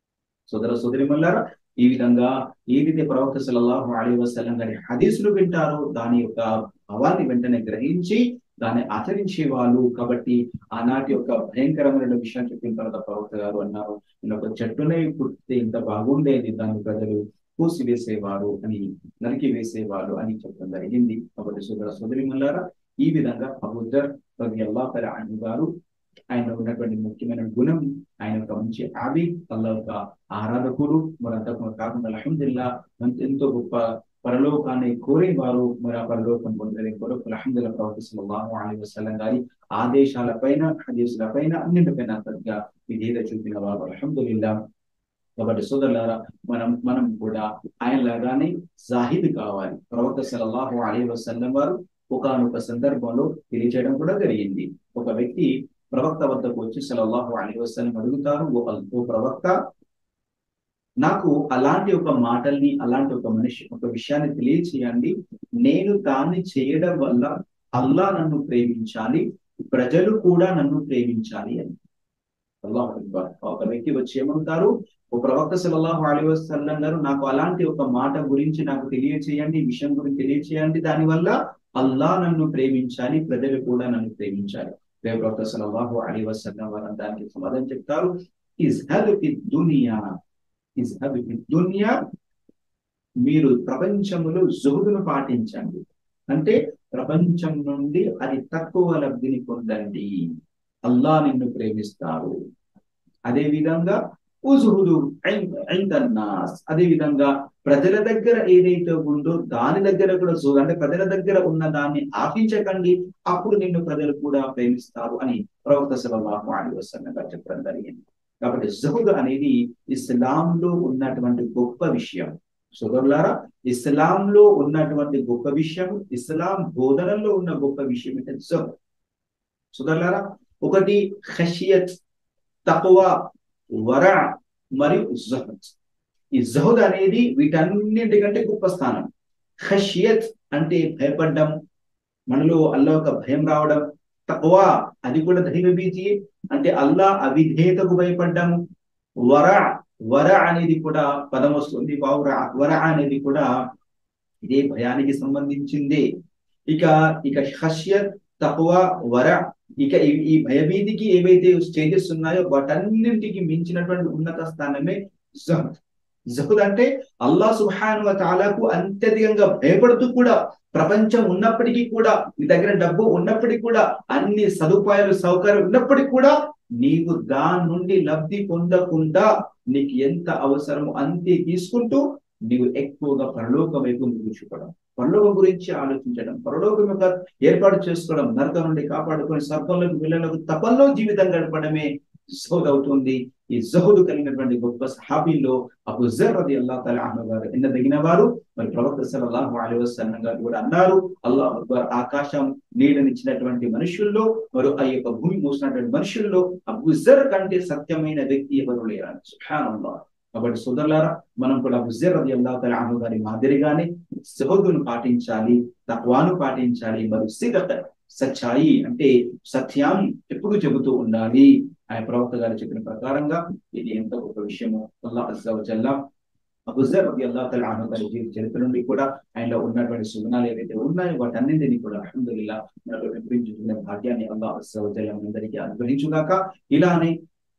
సోదర సోదరి మల్లారా ఈ విధంగా ఏదైతే ప్రవక్త సల్లల్లాహు అలీ వసల్లం గారి హదీసులు వింటారో దాని యొక్క భావాన్ని వెంటనే గ్రహించి దాన్ని ఆచరించే వాళ్ళు కాబట్టి ఆనాటి యొక్క భయంకరమైన విషయం చెప్పిన తర్వాత ప్రవక్త గారు అన్నారు నేను ఒక చెట్టునే పుట్టితే ఇంత బాగుండేది దాన్ని ప్రజలు పూసి వేసేవారు అని నరికి వేసేవారు అని చెప్పడం జరిగింది కాబట్టి సోదర సోదరి మల్లారా ఈ విధంగా అబుద్దర్ రవి అల్లా తల గారు ఆయన ఉన్నటువంటి ముఖ్యమైన గుణం ఆయన ఒక మంచి ఆబి అల్లా ఒక ఆరాధకుడు మరంతా కాకుండా అలహందుల్లా ఎంతో గొప్ప పరలోకాన్ని కోరేవారు మరి ఆ పరలోకం పొందలే కొరకు అలహందుల్లా ప్రవక్త సల్లల్లాహు అలైహి వసల్లం గారి ఆదేశాల పైన హదీసుల పైన అన్నింటిపైన అంతగా విధేయత చూపిన వారు అలహందుల్లా కాబట్టి సోదరులారా మనం మనం కూడా ఆయన లాగానే జాహిద్ కావాలి ప్రవక్త సల్లల్లాహు అలైహి వసల్లం వారు ఒకనొక సందర్భంలో తెలియచేయడం కూడా జరిగింది ఒక వ్యక్తి ప్రవక్త వద్దకు వచ్చి సలల్లాహు అలీ వసలం అడుగుతారు ఓ ప్రవక్త నాకు అలాంటి ఒక మాటల్ని అలాంటి ఒక మనిషి ఒక విషయాన్ని తెలియచేయండి నేను దాన్ని చేయడం వల్ల అల్లా నన్ను ప్రేమించాలి ప్రజలు కూడా నన్ను ప్రేమించాలి అని అల్లాహ్ ఒక వ్యక్తి వచ్చి ఏమంటారు ఓ ప్రవక్త సలల్లాహు అలీ వసల్లం గారు నాకు అలాంటి ఒక మాట గురించి నాకు తెలియచేయండి ఈ విషయం గురించి తెలియచేయండి దానివల్ల అల్లా నన్ను ప్రేమించాలి ప్రజలు కూడా నన్ను ప్రేమించాలి ప్రవక్త సలల్లాహు అలీ వసల్లం వారు దానికి సమాధానం చెప్తారు ఇజ్హబ్ ఫి దునియా ఇజ్హబ్ ఫి దునియా మీరు ప్రపంచములో జుహుదును పాటించండి అంటే ప్రపంచం నుండి అది తక్కువ లబ్ధిని పొందండి అల్లా నిన్ను ప్రేమిస్తారు అదే విధంగా ఉజుహుదు నాస్ అదే విధంగా ప్రజల దగ్గర ఏదైతే ఉందో దాని దగ్గర కూడా జోరు అంటే ప్రజల దగ్గర ఉన్న దాన్ని ఆశించకండి అప్పుడు నిన్ను ప్రజలు కూడా ప్రేమిస్తారు అని ప్రవక్త సలల్లాహు అలీ వసల్లం గారు చెప్పడం జరిగింది కాబట్టి జహుద్ అనేది ఇస్లాంలో ఉన్నటువంటి గొప్ప విషయం సోదరులారా ఇస్లాంలో ఉన్నటువంటి గొప్ప విషయం ఇస్లాం బోధనలో ఉన్న గొప్ప విషయం అంటే జహుద్ సోదరులారా ఒకటి ఖషియత్ తక్కువ వర మరియు జహద్ ఈ జహద్ అనేది వీటన్నింటికంటే గొప్ప స్థానం ఖషియత్ అంటే భయపడ్డం మనలో అల్లా ఒక భయం రావడం తక్కువ అది కూడా దైవ భీతి అంటే అల్లా అవిధేయతకు భయపడ్డాము వర వర అనేది కూడా పదం వస్తుంది వర వర అనేది కూడా ఇదే భయానికి సంబంధించింది ఇక ఇక హష్యత్ తక్కువ వర ఇక ఈ భయభీతికి ఏవైతే స్టేజెస్ ఉన్నాయో వాటన్నింటికి మించినటువంటి ఉన్నత స్థానమే జహద్ జహద్ అంటే అల్లా సుహాను తాలాకు అత్యధికంగా భయపడుతూ కూడా ప్రపంచం ఉన్నప్పటికీ కూడా నీ దగ్గర డబ్బు ఉన్నప్పటికీ కూడా అన్ని సదుపాయాలు సౌకర్యం ఉన్నప్పటికీ కూడా నీవు దాని నుండి లబ్ధి పొందకుండా నీకు ఎంత అవసరమో అంతే తీసుకుంటూ నీవు ఎక్కువగా పరలోకం వైపు చూసుకోవడం పరలోకం గురించి ఆలోచించడం పరలోకం యొక్క ఏర్పాటు చేసుకోవడం నరకం నుండి కాపాడుకొని సర్పంలోకి వెళ్ళలకు తపంలో జీవితం గడపడమే జహద్ అవుతుంది ఈ జహుదు కలిగినటువంటి గొప్ప సహాబీల్లో అబు జర్ అది అల్లా తల గారు ఎన్నదగిన వారు మరి ప్రవక్త సల్లల్లాహు అలైహి వసల్లం గారు కూడా అన్నారు అల్లాహ్ అక్బర్ ఆకాశం నీడనిచ్చినటువంటి మనుషుల్లో మరి ఆ యొక్క భూమి మూసినటువంటి మనుషుల్లో అబు జర్ కంటే సత్యమైన వ్యక్తి ఎవరు లేరు సుహానల్లాహ్ కాబట్టి సోదరులారా మనం కూడా హుజర్ రది అల్లా తల గారి మాదిరిగానే సహోదును పాటించాలి తక్వాను పాటించాలి మరి సిగత సచ్చాయి అంటే సత్యాన్ని ఎప్పుడు చెబుతూ ఉండాలి ఆయన ప్రవక్త గారు చెప్పిన ప్రకారంగా ఇది ఎంత గొప్ప విషయము అల్లా అజ్జల్లా అబుజర్ రది అల్లా తల గారి జీవిత చరిత్ర నుండి కూడా ఆయనలో ఉన్నటువంటి సుగుణాలు ఏవైతే ఉన్నాయో వాటన్నింటినీ కూడా అహ్మదుల్లా మనకు వినిపించుకునే భాగ్యాన్ని అల్లా అజ్జల్లా అందరికీ అనుగ్రహించుగాక ఇలానే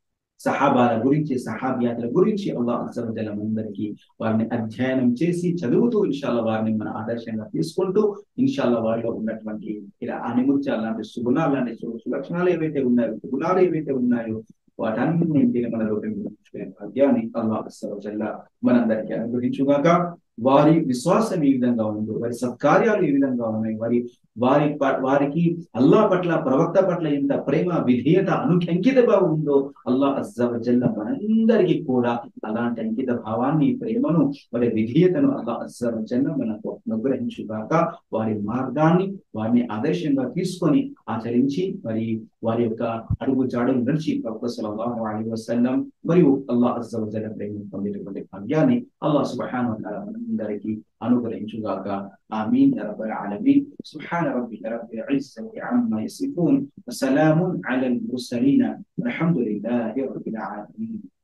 సహాబాల గురించి సహాబియాతుల గురించి అల్లాహ్ అసలు అందరికీ వారిని అధ్యయనం చేసి చదువుతూ ఇన్షాల్లా వారిని మన ఆదర్శంగా తీసుకుంటూ ఇన్షాల్లా వారిలో ఉన్నటువంటి ఇలా అనిముత్యాలు లాంటి సుగుణాలు లాంటి సులక్షణాలు ఏవైతే ఉన్నాయో గుణాలు ఏవైతే ఉన్నాయో వాటన్నింటిని మన రూపొందించుకునే భాగ్యాన్ని అల్లాహ్ అసలు మనందరికీ అనుగ్రహించుగాక వారి విశ్వాసం ఏ విధంగా ఉందో వారి సత్కార్యాలు ఏ విధంగా ఉన్నాయి వారి వారి వారికి అల్లా పట్ల ప్రవక్త పట్ల ఎంత ప్రేమ విధేయత అను అంకిత భావం ఉందో అల్లా అజ్జవజల్ల మనందరికీ కూడా అలాంటి అంకిత భావాన్ని ప్రేమను వారి విధేయతను అల్లా అజ్జవజల్ల మనకు అనుగ్రహించుగాక వారి మార్గాన్ని వారిని ఆదర్శంగా తీసుకొని ఆచరించి మరి వారి యొక్క అడుగు జాడలు నడిచి ప్రవక్త సల్లల్లాహు అలైహి వసల్లం మరియు అల్లా అజ్జవజల్ల ప్రేమ పొందేటటువంటి భాగ్యాన్ని అల్లా సుబ్హానహు వ తఆలా మనందరికీ అనుగ్రహించుగాక ఆమీన్ యా రబ్బల్ ఆలమీన్ సుబ్హాన ربك رب العزة عما يصفون وسلام على المرسلين والحمد لله رب العالمين